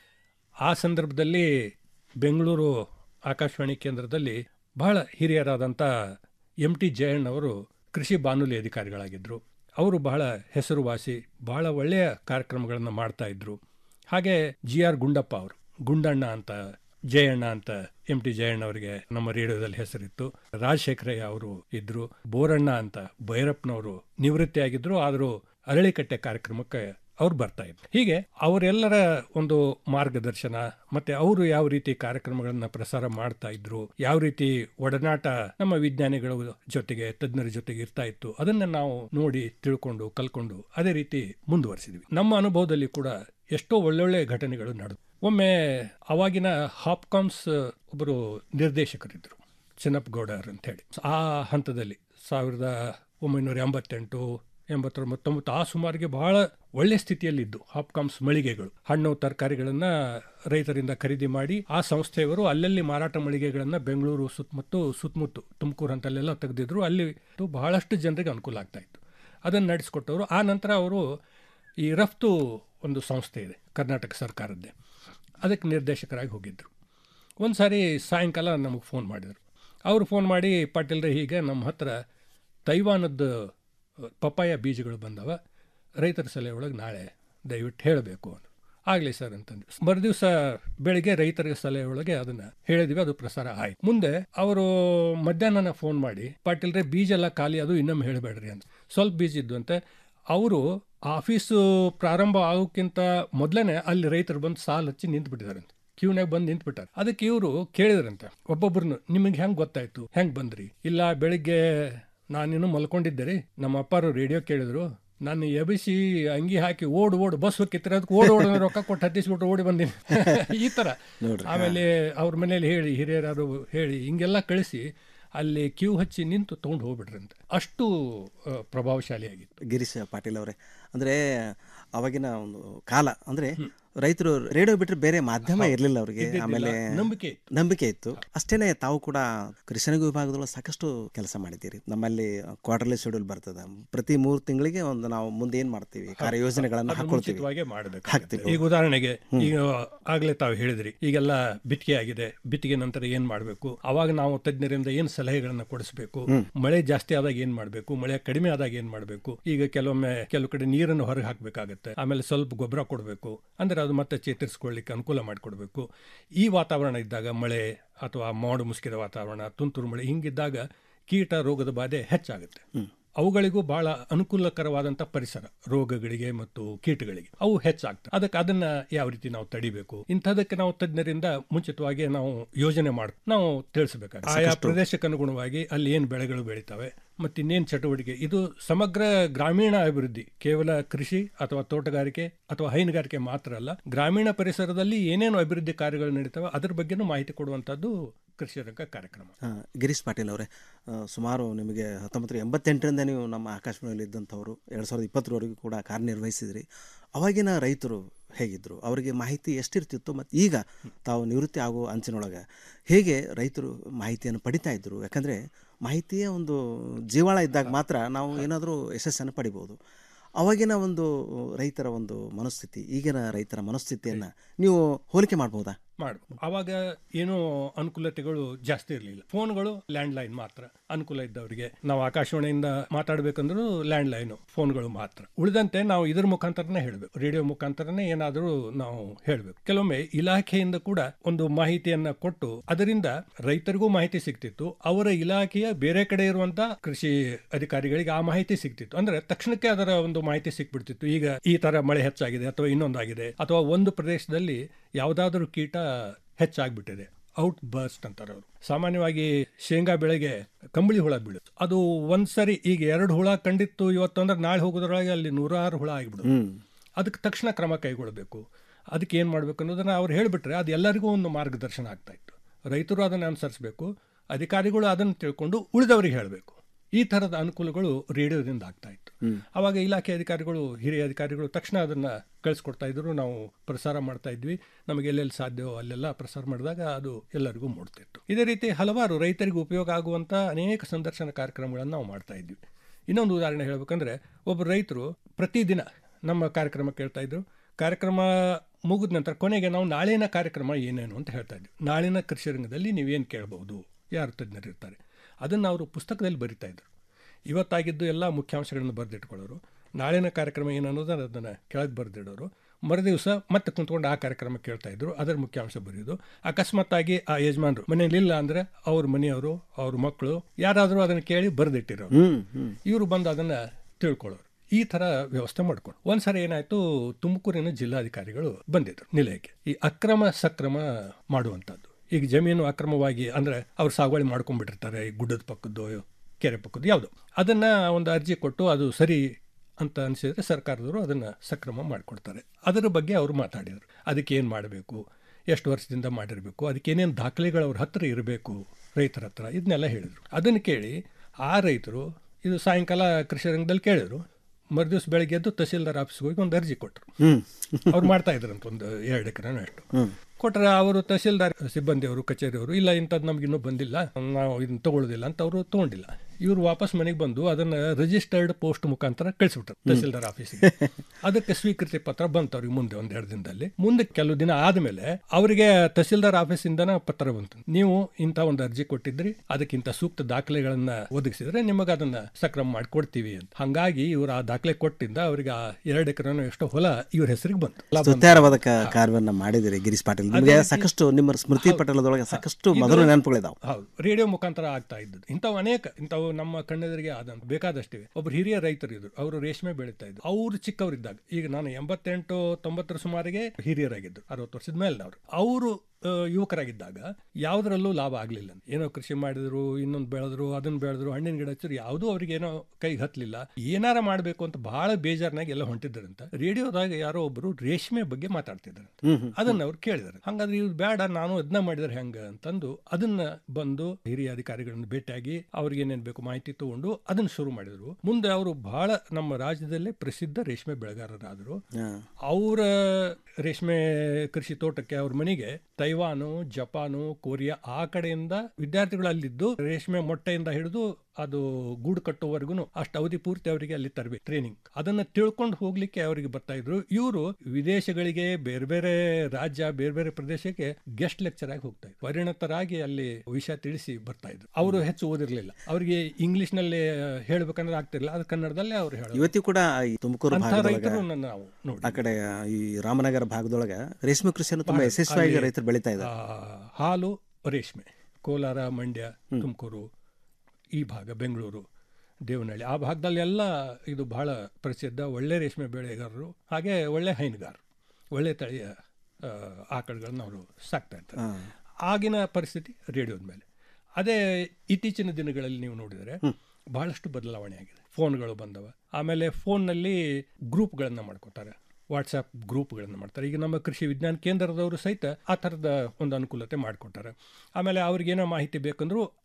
ಆ ಸಂದರ್ಭದಲ್ಲಿ ಬೆಂಗಳೂರು ಆಕಾಶವಾಣಿ ಕೇಂದ್ರದಲ್ಲಿ ಬಹಳ ಹಿರಿಯರಾದಂಥ ಎಂ ಟಿ ಜಯಣ್ಣವರು ಕೃಷಿ ಬಾನುಲಿ ಅಧಿಕಾರಿಗಳಾಗಿದ್ದರು ಅವರು ಬಹಳ ಹೆಸರುವಾಸಿ ಬಹಳ ಒಳ್ಳೆಯ ಕಾರ್ಯಕ್ರಮಗಳನ್ನು ಮಾಡ್ತಾ ಇದ್ರು ಹಾಗೆ ಜಿ ಆರ್ ಗುಂಡಪ್ಪ ಅವರು ಗುಂಡಣ್ಣ ಅಂತ ಜಯಣ್ಣ ಅಂತ ಎಂ ಟಿ ಜಯಣ್ಣ ಅವರಿಗೆ ನಮ್ಮ ರೇಡಿಯೋದಲ್ಲಿ ಹೆಸರಿತ್ತು ರಾಜಶೇಖರಯ್ಯ ಅವರು ಇದ್ರು ಬೋರಣ್ಣ ಅಂತ ಭೈರಪ್ಪನವರು ನಿವೃತ್ತಿ ಆಗಿದ್ರು ಆದರೂ ಅರಳಿಕಟ್ಟೆ ಕಾರ್ಯಕ್ರಮಕ್ಕೆ ಅವ್ರು ಬರ್ತಾ ಇದ್ರು ಹೀಗೆ ಅವರೆಲ್ಲರ ಒಂದು ಮಾರ್ಗದರ್ಶನ ಮತ್ತೆ ಅವರು ಯಾವ ರೀತಿ ಕಾರ್ಯಕ್ರಮಗಳನ್ನ ಪ್ರಸಾರ ಮಾಡ್ತಾ ಇದ್ರು ಯಾವ ರೀತಿ ಒಡನಾಟ ನಮ್ಮ ವಿಜ್ಞಾನಿಗಳ ಜೊತೆಗೆ ತಜ್ಞರ ಜೊತೆಗೆ ಇರ್ತಾ ಇತ್ತು ಅದನ್ನ ನಾವು ನೋಡಿ ತಿಳ್ಕೊಂಡು ಕಲ್ಕೊಂಡು ಅದೇ ರೀತಿ ಮುಂದುವರಿಸಿದ್ವಿ ನಮ್ಮ ಅನುಭವದಲ್ಲಿ ಕೂಡ ಎಷ್ಟೋ ಒಳ್ಳೊಳ್ಳೆ ಘಟನೆಗಳು ನಡೆದು ಒಮ್ಮೆ ಅವಾಗಿನ ಹಾಪ್ಕಾಮ್ಸ್ ಒಬ್ಬರು ನಿರ್ದೇಶಕರಿದ್ದರು ಚೆನ್ನಪ್ಪಗೌಡರ್ ಅಂತ ಹೇಳಿ ಆ ಹಂತದಲ್ಲಿ ಸಾವಿರದ ಒಂಬೈನೂರ ಎಂಬತ್ತೆಂಟು ಎಂಬತ್ತೊಂಬತ್ತು ತೊಂಬತ್ತು ಆ ಸುಮಾರಿಗೆ ಬಹಳ ಒಳ್ಳೆ ಸ್ಥಿತಿಯಲ್ಲಿದ್ದು ಹಾಪ್ಕಾಮ್ಸ್ ಮಳಿಗೆಗಳು ಹಣ್ಣು ತರಕಾರಿಗಳನ್ನ ರೈತರಿಂದ ಖರೀದಿ ಮಾಡಿ ಆ ಸಂಸ್ಥೆಯವರು ಅಲ್ಲಲ್ಲಿ ಮಾರಾಟ ಮಳಿಗೆಗಳನ್ನ ಬೆಂಗಳೂರು ಸುತ್ತಮುತ್ತು ಸುತ್ತಮುತ್ತು ತುಮಕೂರು ಅಂತಲ್ಲೆಲ್ಲ ತೆಗೆದಿದ್ರು ಅಲ್ಲಿ ಬಹಳಷ್ಟು ಜನರಿಗೆ ಅನುಕೂಲ ಆಗ್ತಾ ಇತ್ತು ಅದನ್ನು ನಡೆಸ್ಕೊಟ್ಟವರು ಆ ನಂತರ ಅವರು ಈ ರಫ್ತು ಒಂದು ಸಂಸ್ಥೆ ಇದೆ ಕರ್ನಾಟಕ ಸರ್ಕಾರದ್ದೇ ಅದಕ್ಕೆ ನಿರ್ದೇಶಕರಾಗಿ ಹೋಗಿದ್ದರು ಒಂದು ಸಾರಿ ಸಾಯಂಕಾಲ ನಮಗೆ ಫೋನ್ ಮಾಡಿದರು ಅವರು ಫೋನ್ ಮಾಡಿ ಪಾಟೀಲ್ರೆ ಹೀಗೆ ನಮ್ಮ ಹತ್ರ ತೈವಾನದ್ದು ಪಪ್ಪಾಯ ಬೀಜಗಳು ಬಂದವ ರೈತರ ಸಲಹೆ ಒಳಗೆ ನಾಳೆ ದಯವಿಟ್ಟು ಹೇಳಬೇಕು ಅಂದರು ಆಗಲಿ ಸರ್ ಅಂತಂದು ಮರುದಿವಸ ಬೆಳಿಗ್ಗೆ ರೈತರ ಸಲಹೆ ಒಳಗೆ ಅದನ್ನು ಹೇಳಿದ್ವಿ ಅದು ಪ್ರಸಾರ ಆಯ್ತು ಮುಂದೆ ಅವರು ಮಧ್ಯಾಹ್ನ ಫೋನ್ ಮಾಡಿ ಪಾಟೀಲ್ರೆ ಬೀಜ ಎಲ್ಲ ಖಾಲಿ ಅದು ಇನ್ನೊಮ್ಮೆ ಹೇಳಬೇಡ್ರಿ ಅಂತ ಸ್ವಲ್ಪ ಬೀಜ ಇದ್ದು ಅಂತೆ ಅವರು ಆಫೀಸು ಪ್ರಾರಂಭ ಆಗೋಕ್ಕಿಂತ ಮೊದಲೇ ಅಲ್ಲಿ ರೈತರು ಬಂದು ಸಾಲು ಹಚ್ಚಿ ನಿಂತು ಬಿಟ್ಟಿದಾರಂತೆ ಕ್ಯೂನಾಗ ಬಂದು ನಿಂತ್ಬಿಟ್ಟಾರೆ ಅದಕ್ಕೆ ಇವರು ಕೇಳಿದ್ರಂತೆ ಒಬ್ಬೊಬ್ರನ್ನು ನಿಮಗೆ ಹೆಂಗೆ ಗೊತ್ತಾಯ್ತು ಹೆಂಗೆ ಬಂದ್ರಿ ಇಲ್ಲ ಬೆಳಿಗ್ಗೆ ನಾನಿನ್ನು ಮಲ್ಕೊಂಡಿದ್ದೆ ರೀ ನಮ್ಮ ಅಪ್ಪಾರು ರೇಡಿಯೋ ಕೇಳಿದ್ರು ನಾನು ಎಬಿಸಿ ಅಂಗಿ ಹಾಕಿ ಓಡ್ ಓಡ್ ಬಸ್ ಹೋಗಿತ್ತರ ಅದಕ್ಕೆ ಓಡ್ ಓಡ್ ರೊಕ್ಕ ಕೊಟ್ಟು ಹತ್ತಿಸ್ಬಿಟ್ಟು ಓಡಿ ಬಂದೀನಿ ಈ ಥರ ನೋಡ್ರಿ, ಆಮೇಲೆ ಅವ್ರ ಮನೇಲಿ ಹೇಳಿ ಹಿರಿಯರಾರು ಹೇಳಿ ಹಿಂಗೆಲ್ಲ ಕಳಿಸಿ ಅಲ್ಲಿ ಕ್ಯೂ ಹಚ್ಚಿ ನಿಂತು ತೊಗೊಂಡು ಹೋಗ್ಬಿಟ್ರಂತೆ ಅಷ್ಟು ಆ, ಪ್ರಭಾವಶಾಲಿಯಾಗಿತ್ತು ಗಿರೀಶ್ ಪಾಟೀಲ್ ಅವರೇ ಅಂದರೆ ಅವಾಗಿನ ಒಂದು ಕಾಲ ಅಂದರೆ ರೈತರು ರೇಡಿಯೋ ಬಿಟ್ಟರೆ ಬೇರೆ ಮಾಧ್ಯಮ ಇರಲಿಲ್ಲ ಅವರಿಗೆ ಇದ್ದಿದ್ದಿಲ್ಲ. ಆಮೇಲೆ ನಂಬಿಕೆ ನಂಬಿಕೆ ಇತ್ತು ಅಷ್ಟೇನೆ ತಾವು ಕೂಡ ಕೃಷಿನಗ ವಿಭಾಗದೊಳಗೆ ಸಾಕಷ್ಟು ಕೆಲಸ ಮಾಡಿದ್ದೀರಿ ನಮ್ಮಲ್ಲಿ ಕ್ವಾರ್ಟರ್ಲಿ ಶೆಡ್ಯೂಲ್ ಬರ್ತದೆ ಪ್ರತಿ ಮೂರು ತಿಂಗಳಿಗೆ ಒಂದು ನಾವು ಮುಂದೆ ಏನು ಮಾಡ್ತೀವಿ ಕಾರ್ಯಯೋಜನೆಗಳನ್ನು ಅದು ಹಾಕೊಳ್ತೀವಿ ಮುಂಚಿತವಾಗೇ ಮಾಡಬೇಕು ಹಾಕ್ತೀವಿ ಈಗ ಉದಾಹರಣೆಗೆ ಈಗ ಆಗ್ಲೇ ತಾವು ಹೇಳಿದ್ರಿ ಈಗೆಲ್ಲ ಬಿತ್ತಿಗೆ ಆಗಿದೆ ಬಿತ್ತಿಗೆ ನಂತರ ಏನ್ ಮಾಡಬೇಕು ಅವಾಗ ನಾವು ತಜ್ಞರಿಂದ ಏನ್ ಸಲಹೆಗಳನ್ನ ಕೊಡಿಸಬೇಕು ಮಳೆ ಜಾಸ್ತಿ ಆದಾಗ ಏನ್ ಮಾಡಬೇಕು ಮಳೆ ಕಡಿಮೆ ಆದಾಗ ಏನ್ ಮಾಡಬೇಕು ಈಗ ಕೆಲವೊಮ್ಮೆ ಕೆಲವು ಕಡೆ ನೀರನ್ನು ಹೊರಗೆ ಹಾಕಬೇಕಾಗತ್ತೆ ಆಮೇಲೆ ಸ್ವಲ್ಪ ಗೊಬ್ಬರ ಕೊಡಬೇಕು ಅಂದ್ರೆ ಅದು ಮತ್ತೆ ಚೇತರಿಸ್ಕೊಳ್ಳಿಕ್ಕೆ ಅನುಕೂಲ ಮಾಡಿಕೊಡ್ಬೇಕು ಈ ವಾತಾವರಣ ಇದ್ದಾಗ ಮಳೆ ಅಥವಾ ಮೋಡ ಮುಸುಕಿದ ವಾತಾವರಣ ತುಂತುರು ಮಳೆ ಹಿಂಗಿದ್ದಾಗ ಕೀಟ ರೋಗದ ಬಾಧೆ ಹೆಚ್ಚಾಗುತ್ತೆ ಅವುಗಳಿಗೂ ಬಹಳ ಅನುಕೂಲಕರವಾದಂಥ ಪರಿಸರ ರೋಗಗಳಿಗೆ ಮತ್ತು ಕೀಟಗಳಿಗೆ ಅವು ಹೆಚ್ಚಾಗ್ತವೆ ಅದಕ್ಕೆ ಅದನ್ನ ಯಾವ ರೀತಿ ನಾವು ತಡಿಬೇಕು ಇಂಥದಕ್ಕೆ ನಾವು ತಜ್ಞರಿಂದ ಮುಂಚಿತವಾಗಿ ನಾವು ಯೋಜನೆ ಮಾಡಿ ನಾವು ತಿಳಿಸಬೇಕಾಗುತ್ತೆ ಆಯಾ ಸಾಕಷ್ಟು. ಪ್ರದೇಶಕ್ಕೆ ಅನುಗುಣವಾಗಿ ಅಲ್ಲಿ ಏನು ಬೆಳೆಗಳು ಬೆಳಿತಾವೆ ಮತ್ತು ಇನ್ನೇನು ಚಟುವಟಿಕೆ ಇದು ಸಮಗ್ರ ಗ್ರಾಮೀಣ ಅಭಿವೃದ್ಧಿ ಕೇವಲ ಕೃಷಿ ಅಥವಾ ತೋಟಗಾರಿಕೆ ಅಥವಾ ಹೈನುಗಾರಿಕೆ ಮಾತ್ರ ಅಲ್ಲ ಗ್ರಾಮೀಣ ಪರಿಸರದಲ್ಲಿ ಏನೇನು ಅಭಿವೃದ್ಧಿ ಕಾರ್ಯಗಳು ನಡೀತವೆ ಅದ್ರ ಬಗ್ಗೆನೂ ಮಾಹಿತಿ ಕೊಡುವಂಥದ್ದು ಕೃಷಿ ರಂಗ ಕಾರ್ಯಕ್ರಮ ಆ, ಗಿರೀಶ್ ಪಾಟೀಲ್ ಅವರೇ ಆ, ಸುಮಾರು ನಿಮಗೆ ಹತ್ತೊಂಬತ್ತು ಎಂಬತ್ತೆಂಟರಿಂದ ನೀವು ನಮ್ಮ ಆಕಾಶವಾಣಿಯಲ್ಲಿ ಇದ್ದಂಥವರು ಎರಡು ಸಾವಿರದ ಇಪ್ಪತ್ತರವರೆಗೂ ಕೂಡ ಕಾರ್ಯನಿರ್ವಹಿಸಿದ್ರಿ ಅವಾಗಿನ ರೈತರು ಹೇಗಿದ್ದರು ಅವರಿಗೆ ಮಾಹಿತಿ ಎಷ್ಟಿರ್ತಿತ್ತು ಮತ್ತು ಈಗ ತಾವು ನಿವೃತ್ತಿ ಆಗೋ ಅಂಚಿನೊಳಗೆ ಹೇಗೆ ರೈತರು ಮಾಹಿತಿಯನ್ನು ಪಡಿತಾ ಇದ್ದರು ಯಾಕಂದರೆ ಮಾಹಿತಿಯೇ ಒಂದು ಜೀವಾಳ ಇದ್ದಾಗ ಮಾತ್ರ ನಾವು ಏನಾದರೂ ಯಶಸ್ಸನ್ನು ಪಡಿಬೋದು ಅವಾಗಿನ ಒಂದು ರೈತರ ಒಂದು ಮನಸ್ಥಿತಿ ಈಗಿನ ರೈತರ ಮನಸ್ಥಿತಿಯನ್ನು ನೀವು ಹೋಲಿಕೆ ಮಾಡ್ಬೋದಾ ಮಾಡಬೇಕು ಆವಾಗ ಏನೋ ಅನುಕೂಲತೆಗಳು ಜಾಸ್ತಿ ಇರಲಿಲ್ಲ ಫೋನ್ಗಳು ಲ್ಯಾಂಡ್ ಲೈನ್ ಮಾತ್ರ ಅನುಕೂಲ ಇದ್ದವರಿಗೆ ನಾವು ಆಕಾಶವಾಣಿಯಿಂದ ಮಾತಾಡ್ಬೇಕಂದ್ರೂ ಲ್ಯಾಂಡ್ ಲೈನ್ ಫೋನ್ಗಳು ಮಾತ್ರ ಉಳಿದಂತೆ ನಾವು ಇದ್ರ ಮುಖಾಂತರನೇ ಹೇಳಬೇಕು ರೇಡಿಯೋ ಮುಖಾಂತರನೇ ಏನಾದರೂ ನಾವು ಹೇಳಬೇಕು ಕೆಲವೊಮ್ಮೆ ಇಲಾಖೆಯಿಂದ ಕೂಡ ಒಂದು ಮಾಹಿತಿಯನ್ನ ಕೊಟ್ಟು ಅದರಿಂದ ರೈತರಿಗೂ ಮಾಹಿತಿ ಸಿಗ್ತಿತ್ತು ಅವರ ಇಲಾಖೆಯ ಬೇರೆ ಕಡೆ ಇರುವಂತ ಕೃಷಿ ಅಧಿಕಾರಿಗಳಿಗೆ ಆ ಮಾಹಿತಿ ಸಿಗ್ತಿತ್ತು ಅಂದ್ರೆ ತಕ್ಷಣಕ್ಕೆ ಅದರ ಒಂದು ಮಾಹಿತಿ ಸಿಕ್ಬಿಡ್ತಿತ್ತು ಈಗ ಈ ತರ ಮಳೆ ಹೆಚ್ಚಾಗಿದೆ ಅಥವಾ ಇನ್ನೊಂದಾಗಿದೆ ಅಥವಾ ಒಂದು ಪ್ರದೇಶದಲ್ಲಿ ಯಾವುದಾದ್ರೂ ಕೀಟ ಹೆಚ್ಚಾಗ್ಬಿಟ್ಟಿದೆ ಔಟ್ ಬರ್ಸ್ಟ್ ಅಂತಾರೆ ಅವರು ಸಾಮಾನ್ಯವಾಗಿ ಶೇಂಗಾ ಬೆಳೆಗೆ ಕಂಬಳಿ ಹುಳ ಬೀಳುತ್ತೆ ಅದು ಒಂದ್ಸರಿ ಈಗ ಎರಡು ಹುಳ ಕಂಡಿತ್ತು ಇವತ್ತು ಅಂದ್ರೆ ನಾಳೆ ಹೋಗೋದ್ರೊಳಗೆ ಅಲ್ಲಿ ನೂರಾರು ಹುಳ ಆಗಿಬಿಡುತ್ತೆ ಅದಕ್ಕೆ ತಕ್ಷಣ ಕ್ರಮ ಕೈಗೊಳ್ಳಬೇಕು ಅದಕ್ಕೆ ಏನು ಮಾಡಬೇಕು ಅನ್ನೋದನ್ನ ಅವ್ರು ಹೇಳಿಬಿಟ್ರೆ ಅದು ಎಲ್ಲರಿಗೂ ಒಂದು ಮಾರ್ಗದರ್ಶನ ಆಗ್ತಾ ಇತ್ತು ರೈತರು ಅದನ್ನು ಅನುಸರಿಸಬೇಕು ಅಧಿಕಾರಿಗಳು ಅದನ್ನು ತಿಳ್ಕೊಂಡು ಉಳಿದವರಿಗೆ ಹೇಳಬೇಕು ಈ ಥರದ ಅನುಕೂಲಗಳು ರೇಡಿಯೋದಿಂದ ಆಗ್ತಾ ಇತ್ತು ಅವಾಗ ಇಲಾಖೆ ಅಧಿಕಾರಿಗಳು ಹಿರಿಯ ಅಧಿಕಾರಿಗಳು ತಕ್ಷಣ ಅದನ್ನು ಕಳಿಸ್ಕೊಡ್ತಾ ಇದ್ರು ನಾವು ಪ್ರಸಾರ ಮಾಡ್ತಾ ಇದ್ವಿ ನಮಗೆ ಎಲ್ಲೆಲ್ಲಿ ಸಾಧ್ಯವೋ ಅಲ್ಲೆಲ್ಲ ಪ್ರಸಾರ ಮಾಡಿದಾಗ ಅದು ಎಲ್ಲರಿಗೂ ಮೂಡ್ತಿತ್ತು ಇದೇ ರೀತಿ ಹಲವಾರು ರೈತರಿಗೆ ಉಪಯೋಗ ಆಗುವಂಥ ಅನೇಕ ಸಂದರ್ಶನ ಕಾರ್ಯಕ್ರಮಗಳನ್ನು ನಾವು ಮಾಡ್ತಾ ಇದ್ವಿ ಇನ್ನೊಂದು ಉದಾಹರಣೆ ಹೇಳ್ಬೇಕಂದ್ರೆ ಒಬ್ಬ ರೈತರು ಪ್ರತಿದಿನ ನಮ್ಮ ಕಾರ್ಯಕ್ರಮ ಕೇಳ್ತಾ ಇದ್ರು ಕಾರ್ಯಕ್ರಮ ಮುಗಿದ ನಂತರ ಕೊನೆಗೆ ನಾವು ನಾಳಿನ ಕಾರ್ಯಕ್ರಮ ಏನೇನು ಅಂತ ಹೇಳ್ತಾ ಇದ್ವಿ ನಾಳಿನ ಕೃಷಿ ರಂಗದಲ್ಲಿ ನೀವೇನು ಕೇಳಬಹುದು ಯಾರು ತಜ್ಞರು ಇರ್ತಾರೆ ಅದನ್ನು ಅವರು ಪುಸ್ತಕದಲ್ಲಿ ಬರಿತಾ ಇದ್ರು ಇವತ್ತಾಗಿದ್ದು ಎಲ್ಲ ಮುಖ್ಯಾಂಶಗಳನ್ನು ಬರೆದಿಟ್ಕೊಳ್ಳೋರು ನಾಳಿನ ಕಾರ್ಯಕ್ರಮ ಏನು ಅನ್ನೋದನ್ನು ಅದನ್ನು ಕೆಳಗೆ ಬರೆದಿಡೋರು ಮರುದಿವಸ ಮತ್ತೆ ಕುಂತ್ಕೊಂಡು ಆ ಕಾರ್ಯಕ್ರಮ ಕೇಳ್ತಾ ಇದ್ರು ಅದರ ಮುಖ್ಯಾಂಶ ಬರೆಯೋದು ಅಕಸ್ಮಾತ್ತಾಗಿ ಆ ಯಜಮಾನರು ಮನೆಯಲ್ಲಿಲ್ಲ ಅಂದರೆ ಅವ್ರ ಮನೆಯವರು ಅವ್ರ ಮಕ್ಕಳು ಯಾರಾದರೂ ಅದನ್ನು ಕೇಳಿ ಬರೆದಿಟ್ಟಿರೋರು ಹ್ಮ್, ಹ್ಮ್. ಇವರು ಬಂದು ಅದನ್ನು ತಿಳ್ಕೊಳ್ಳೋರು ಈ ಥರ ವ್ಯವಸ್ಥೆ ಮಾಡ್ಕೊಂಡು ಒಂದ್ಸರಿ ಏನಾಯ್ತು ತುಮಕೂರಿನ ಜಿಲ್ಲಾಧಿಕಾರಿಗಳು ಬಂದಿದ್ರು ನಿಲಯಕ್ಕೆ ಈ ಅಕ್ರಮ ಸಕ್ರಮ ಮಾಡುವಂಥದ್ದು ಈಗ ಜಮೀನು ಅಕ್ರಮವಾಗಿ ಅಂದ್ರೆ ಅವ್ರು ಸಾಗುವಳಿ ಮಾಡ್ಕೊಂಡ್ಬಿಟ್ಟಿರ್ತಾರೆ ಈ ಗುಡ್ಡದ ಪಕ್ಕದ್ದು ಕೆರೆ ಪಕ್ಕದ್ದು ಯಾವುದು ಅದನ್ನ ಒಂದು ಅರ್ಜಿ ಕೊಟ್ಟು ಅದು ಸರಿ ಅಂತ ಅನಿಸಿದ್ರೆ ಸರ್ಕಾರದವರು ಅದನ್ನು ಸಕ್ರಮ ಮಾಡಿಕೊಡ್ತಾರೆ ಅದರ ಬಗ್ಗೆ ಅವರು ಮಾತಾಡಿದರು ಅದಕ್ಕೆ ಏನು ಮಾಡಬೇಕು ಎಷ್ಟು ವರ್ಷದಿಂದ ಮಾಡಿರಬೇಕು ಅದಕ್ಕೆ ಏನೇನು ದಾಖಲೆಗಳು ಅವ್ರ ಹತ್ರ ಇರಬೇಕು ರೈತರ ಹತ್ರ ಇದನ್ನೆಲ್ಲ ಹೇಳಿದರು ಅದನ್ನು ಕೇಳಿ ಆ ರೈತರು ಇದು ಸಾಯಂಕಾಲ ಕೃಷಿ ರಂಗದಲ್ಲಿ ಕೇಳಿದ್ರು ಮರುದಿವ್ಸ ಬೆಳಗ್ಗೆ ಎದ್ದು ತಹಸೀಲ್ದಾರ್ ಆಫೀಸ್ಗೆ ಹೋಗಿ ಒಂದು ಅರ್ಜಿ ಕೊಟ್ಟರು ಹ್ಮ್. ಅವ್ರು ಮಾಡ್ತಾ ಇದ್ರಂತ ಒಂದು ಎರಡು ಎಕರೆನೋ ಎಷ್ಟು ಹ್ಮ್. ಕೊಟ್ರೆ ಅವರು ತಹಸೀಲ್ದಾರ್ ಸಿಬ್ಬಂದಿಯವರು ಕಚೇರಿಯವರು ಇಲ್ಲ ಇಂಥದ್ದು ನಮ್ಗೆ ಇನ್ನೂ ಬಂದಿಲ್ಲ ನಾವು ಇದನ್ನ ತಗೊಳ್ಳೋದಿಲ್ಲ ಅಂತ ಅವರು ತಗೊಂಡಿಲ್ಲ ಇವರು ವಾಪಸ್ ಮನೆಗೆ ಬಂದು ಅದನ್ನ ರಿಜಿಸ್ಟರ್ಡ್ ಪೋಸ್ಟ್ ಮುಖಾಂತರ ಕಳಿಸ್ಬಿಟ್ರು ತಹಸೀಲ್ದಾರ್ ಆಫೀಸಿಗೆ ಅದಕ್ಕೆ ಸ್ವೀಕೃತಿ ಪತ್ರ ಬಂತು ಅವ್ರಿಗೆ ಮುಂದೆ ಒಂದ್ ಎರಡು ದಿನದಲ್ಲಿ ಮುಂದೆ ಕೆಲವು ದಿನ ಆದ್ಮೇಲೆ ಅವರಿಗೆ ತಹಸೀಲ್ದಾರ್ ಆಫೀಸಿಂದನ ಪತ್ರ ಬಂತು ನೀವು ಇಂಥ ಒಂದು ಅರ್ಜಿ ಕೊಟ್ಟಿದ್ರಿ ಅದಕ್ಕಿಂತ ಸೂಕ್ತ ದಾಖಲೆಗಳನ್ನ ಒದಗಿಸಿದ್ರೆ ನಿಮಗೆ ಅದನ್ನ ಸಕ್ರಮ ಮಾಡಿ ಕೊಡ್ತೀವಿ ಅಂತ ಹಂಗಾಗಿ ಇವರು ಆ ದಾಖಲೆ ಕೊಟ್ಟಿದ್ದ ಅವರಿಗೆ ಆ ಎರಡು ಎಕರೆನೋ ಎಷ್ಟೋ ಹೊಲ ಇವ್ರ ಹೆಸರಿಗೆ ಬಂತು ಹೊಲ ಬಂತು. ಸ್ತುತ್ಯಾರವಾದ ಕ- ಕಾರ್ಯವನ್ನ ಮಾಡಿದಿರಿ ಗಿರೀಶ್ ಪಾಟೀಲ್ ನಿಮಗೆ ಅದೇ ರೀತಿ- ಸಾಕಷ್ಟು ನಿಮ್ಮ ಸ್ಮೃತಿ ಹೌದು. ಪಟಲದೊಳಗೆ ಸಾಕಷ್ಟು ಇದು- ಮೊದಲು ನೆನಪುಗಳಿದಾವೆ ಹೌದು ರೇಡಿಯೋ ಮುಖಾಂತರ ಆಗ್ತಾ ಇದ್ದದ್ದು ಇಂಥವು ಅನೇಕ ಇಂಥವು ನಮ್ಮ ಕಣ್ಣೆದುರಿಗೆ ಆದಂತ ಬೇಕಾದಷ್ಟಿವೆ ಒಬ್ರು ಹಿರಿಯ ರೈತರು ಇದ್ರು ಅವರು ರೇಷ್ಮೆ ಬೆಳೀತಾ ಇದ್ರು ಅವರು ಚಿಕ್ಕವರಿದ್ದಾಗ ಈಗ ನಾನು ಎಂಬತ್ತೆಂಟು ತೊಂಬತ್ತರ ಸುಮಾರಿಗೆ ಹಿರಿಯರಾಗಿದ್ದು ಅರವತ್ತು ವರ್ಷದ ಮೇಲಿನವರು ಅವರು ಆ, ಯುವಕರಾಗಿದ್ದಾಗ ಯಾವುದರಲ್ಲೂ ಲಾಭ ಆಗಲಿಲ್ಲ ಏನೋ ಕೃಷಿ ಮಾಡಿದ್ರು ಇನ್ನೊಂದು ಬೆಳೆದ್ರು ಅದನ್ನ ಬೆಳೆದ್ರು ಹಣ್ಣಿನ ಗಿಡ ಹಚ್ಚಿದ್ರು ಯಾವುದೂ ಅವ್ರಿಗೆ ಏನೋ ಕೈಗೆ ಹತ್ತಲಿಲ್ಲ ಏನಾರ ಮಾಡಬೇಕು ಅಂತ ಬಹಳ ಬೇಜಾರ್ನಾಗ ಎಲ್ಲ ಹೊಂಟಿದ್ದಾರಂತ ರೇಡಿಯೋದಾಗ ಯಾರೋ ಒಬ್ಬರು ರೇಷ್ಮೆ ಬಗ್ಗೆ ಮಾತಾಡ್ತಿದ್ದಾರೆ ಹ್ಮ್, ಹ್ಮ್. ಅದನ್ನ ಅವ್ರು ಕೇಳಿದಾರೆ ಹಂಗಾದ್ರೆ ಇವ್ರು ಬೇಡ ನಾನು ಅದನ್ನ ಮಾಡಿದ್ರೆ ಹೆಂಗ ಅಂತಂದು ಅದನ್ನ ಬಂದು ಹಿರಿಯ ಅಧಿಕಾರಿಗಳನ್ನ ಭೇಟಿಯಾಗಿ ಅವ್ರಿಗೆ ಏನೇನ್ ಬೇಕು ಮಾಹಿತಿ ತಗೊಂಡು ಅದನ್ನ ಶುರು ಮಾಡಿದ್ರು ಮುಂದೆ ಅವರು ಬಹಳ ನಮ್ಮ ರಾಜ್ಯದಲ್ಲೇ ಪ್ರಸಿದ್ಧ ರೇಷ್ಮೆ ಬೆಳೆಗಾರರಾದರು ಅವರ ರೇಷ್ಮೆ ಕೃಷಿ ತೋಟಕ್ಕೆ ಅವ್ರ ಮನೆಗೆ ತೈವಾನು ಜಪಾನು ಕೊರಿಯಾ ಆ ಕಡೆಯಿಂದ ವಿದ್ಯಾರ್ಥಿಗಳು ಅಲ್ಲಿದ್ದು ರೇಷ್ಮೆ ಮೊಟ್ಟೆಯಿಂದ ಹಿಡಿದು ಅದು ಗೂಡು ಕಟ್ಟುವವರೆಗೂ ಅಷ್ಟು ಅವಧಿ ಪೂರ್ತಿ ಅವರಿಗೆ ಅಲ್ಲಿ ತರಬೇಕು ಟ್ರೈನಿಂಗ್ ಅದನ್ನ ತಿಳ್ಕೊಂಡು ಹೋಗ್ಲಿಕ್ಕೆ ಅವರಿಗೆ ಬರ್ತಾ ಇದ್ರು ಇವರು ವಿದೇಶಗಳಿಗೆ ಬೇರೆ ಬೇರೆ ರಾಜ್ಯ ಬೇರೆ ಬೇರೆ ಪ್ರದೇಶಕ್ಕೆ ಗೆಸ್ಟ್ ಲೆಕ್ಚರ್ ಆಗಿ ಹೋಗ್ತಾ ಇದ್ರು ಪರಿಣತರಾಗಿ ಅಲ್ಲಿ ವಿಷಯ ತಿಳಿಸಿ ಬರ್ತಾ ಇದ್ರು ಅವರು ಹೆಚ್ಚು ಓದಿರ್ಲಿಲ್ಲ ಅವರಿಗೆ ಇಂಗ್ಲಿಷ್ ನಲ್ಲಿ ಹೇಳ್ಬೇಕಂದ್ರೆ ಆಗ್ತಿರ್ಲಿಲ್ಲ ಅದು ಕನ್ನಡದಲ್ಲೇ ಅವ್ರು ಹೇಳೋದು ಇವತ್ತಿಗೂ ಕೂಡ ಈ ತುಮಕೂರು ಅಂಥ ಭಾಗದೊಳಗ ರೈತರನ್ನ ನಾವು ನೋಡಿ ಆ ಕಡೆ ಈ ರಾಮನಗರ ಭಾಗದೊಳಗ ರೇಷ್ಮೆ ಕೃಷಿಯನ್ನು ತುಂಬಾ ಯಶಸ್ವಿಯಾಗಿ ಅಲ್ಲಿ, ರೈತರು ಬೆಳೀತಾ ಇದ್ದಾರೆ ಆ, ಹಾಲು ರೇಷ್ಮೆ ಕೋಲಾರ ಮಂಡ್ಯ ತುಮಕೂರು ಈ ಭಾಗ ಬೆಂಗಳೂರು ದೇವನಹಳ್ಳಿ ಆ ಭಾಗದಲ್ಲೆಲ್ಲ ಇದು ಬಹಳ ಪ್ರಸಿದ್ಧ ಒಳ್ಳೆ ರೇಷ್ಮೆ ಬೆಳೆಗಾರರು ಹಾಗೆ ಒಳ್ಳೆ ಹೈನುಗಾರರು ಒಳ್ಳೆ ತಳಿಯ ಆ, ಆಕಳುಗಳನ್ನ ಅವರು ಸಾಕ್ತಾ ಇರ್ತಾರೆ ಆಗಿನ ಪರಿಸ್ಥಿತಿ ರೇಡಿಯೋದ ಮೇಲೆ ಅದೇ ಇತ್ತೀಚಿನ ದಿನಗಳಲ್ಲಿ ನೀವು ನೋಡಿದರೆ ಬಹಳಷ್ಟು ಬದಲಾವಣೆ ಆಗಿದೆ ಫೋನ್ಗಳು ಬಂದವ ಆಮೇಲೆ ಫೋನ್ನಲ್ಲಿ ಗ್ರೂಪ್ಗಳನ್ನು ಮಾಡ್ಕೋತಾರೆ ವಾಟ್ಸಪ್ ಗ್ರೂಪ್ಗಳನ್ನು ಮಾಡ್ತಾರೆ ಈಗ ನಮ್ಮ ಕೃಷಿ ವಿಜ್ಞಾನ ಕೇಂದ್ರದವರು ಸಹಿತ ಆ ಥರದ ಒಂದು ಅನುಕೂಲತೆ ಮಾಡಿಕೊಟ್ಟಾರೆ ಆಮೇಲೆ ಅವ್ರಿಗೇನೋ ಮಾಹಿತಿ ಬೇಕಂದ್ರೂ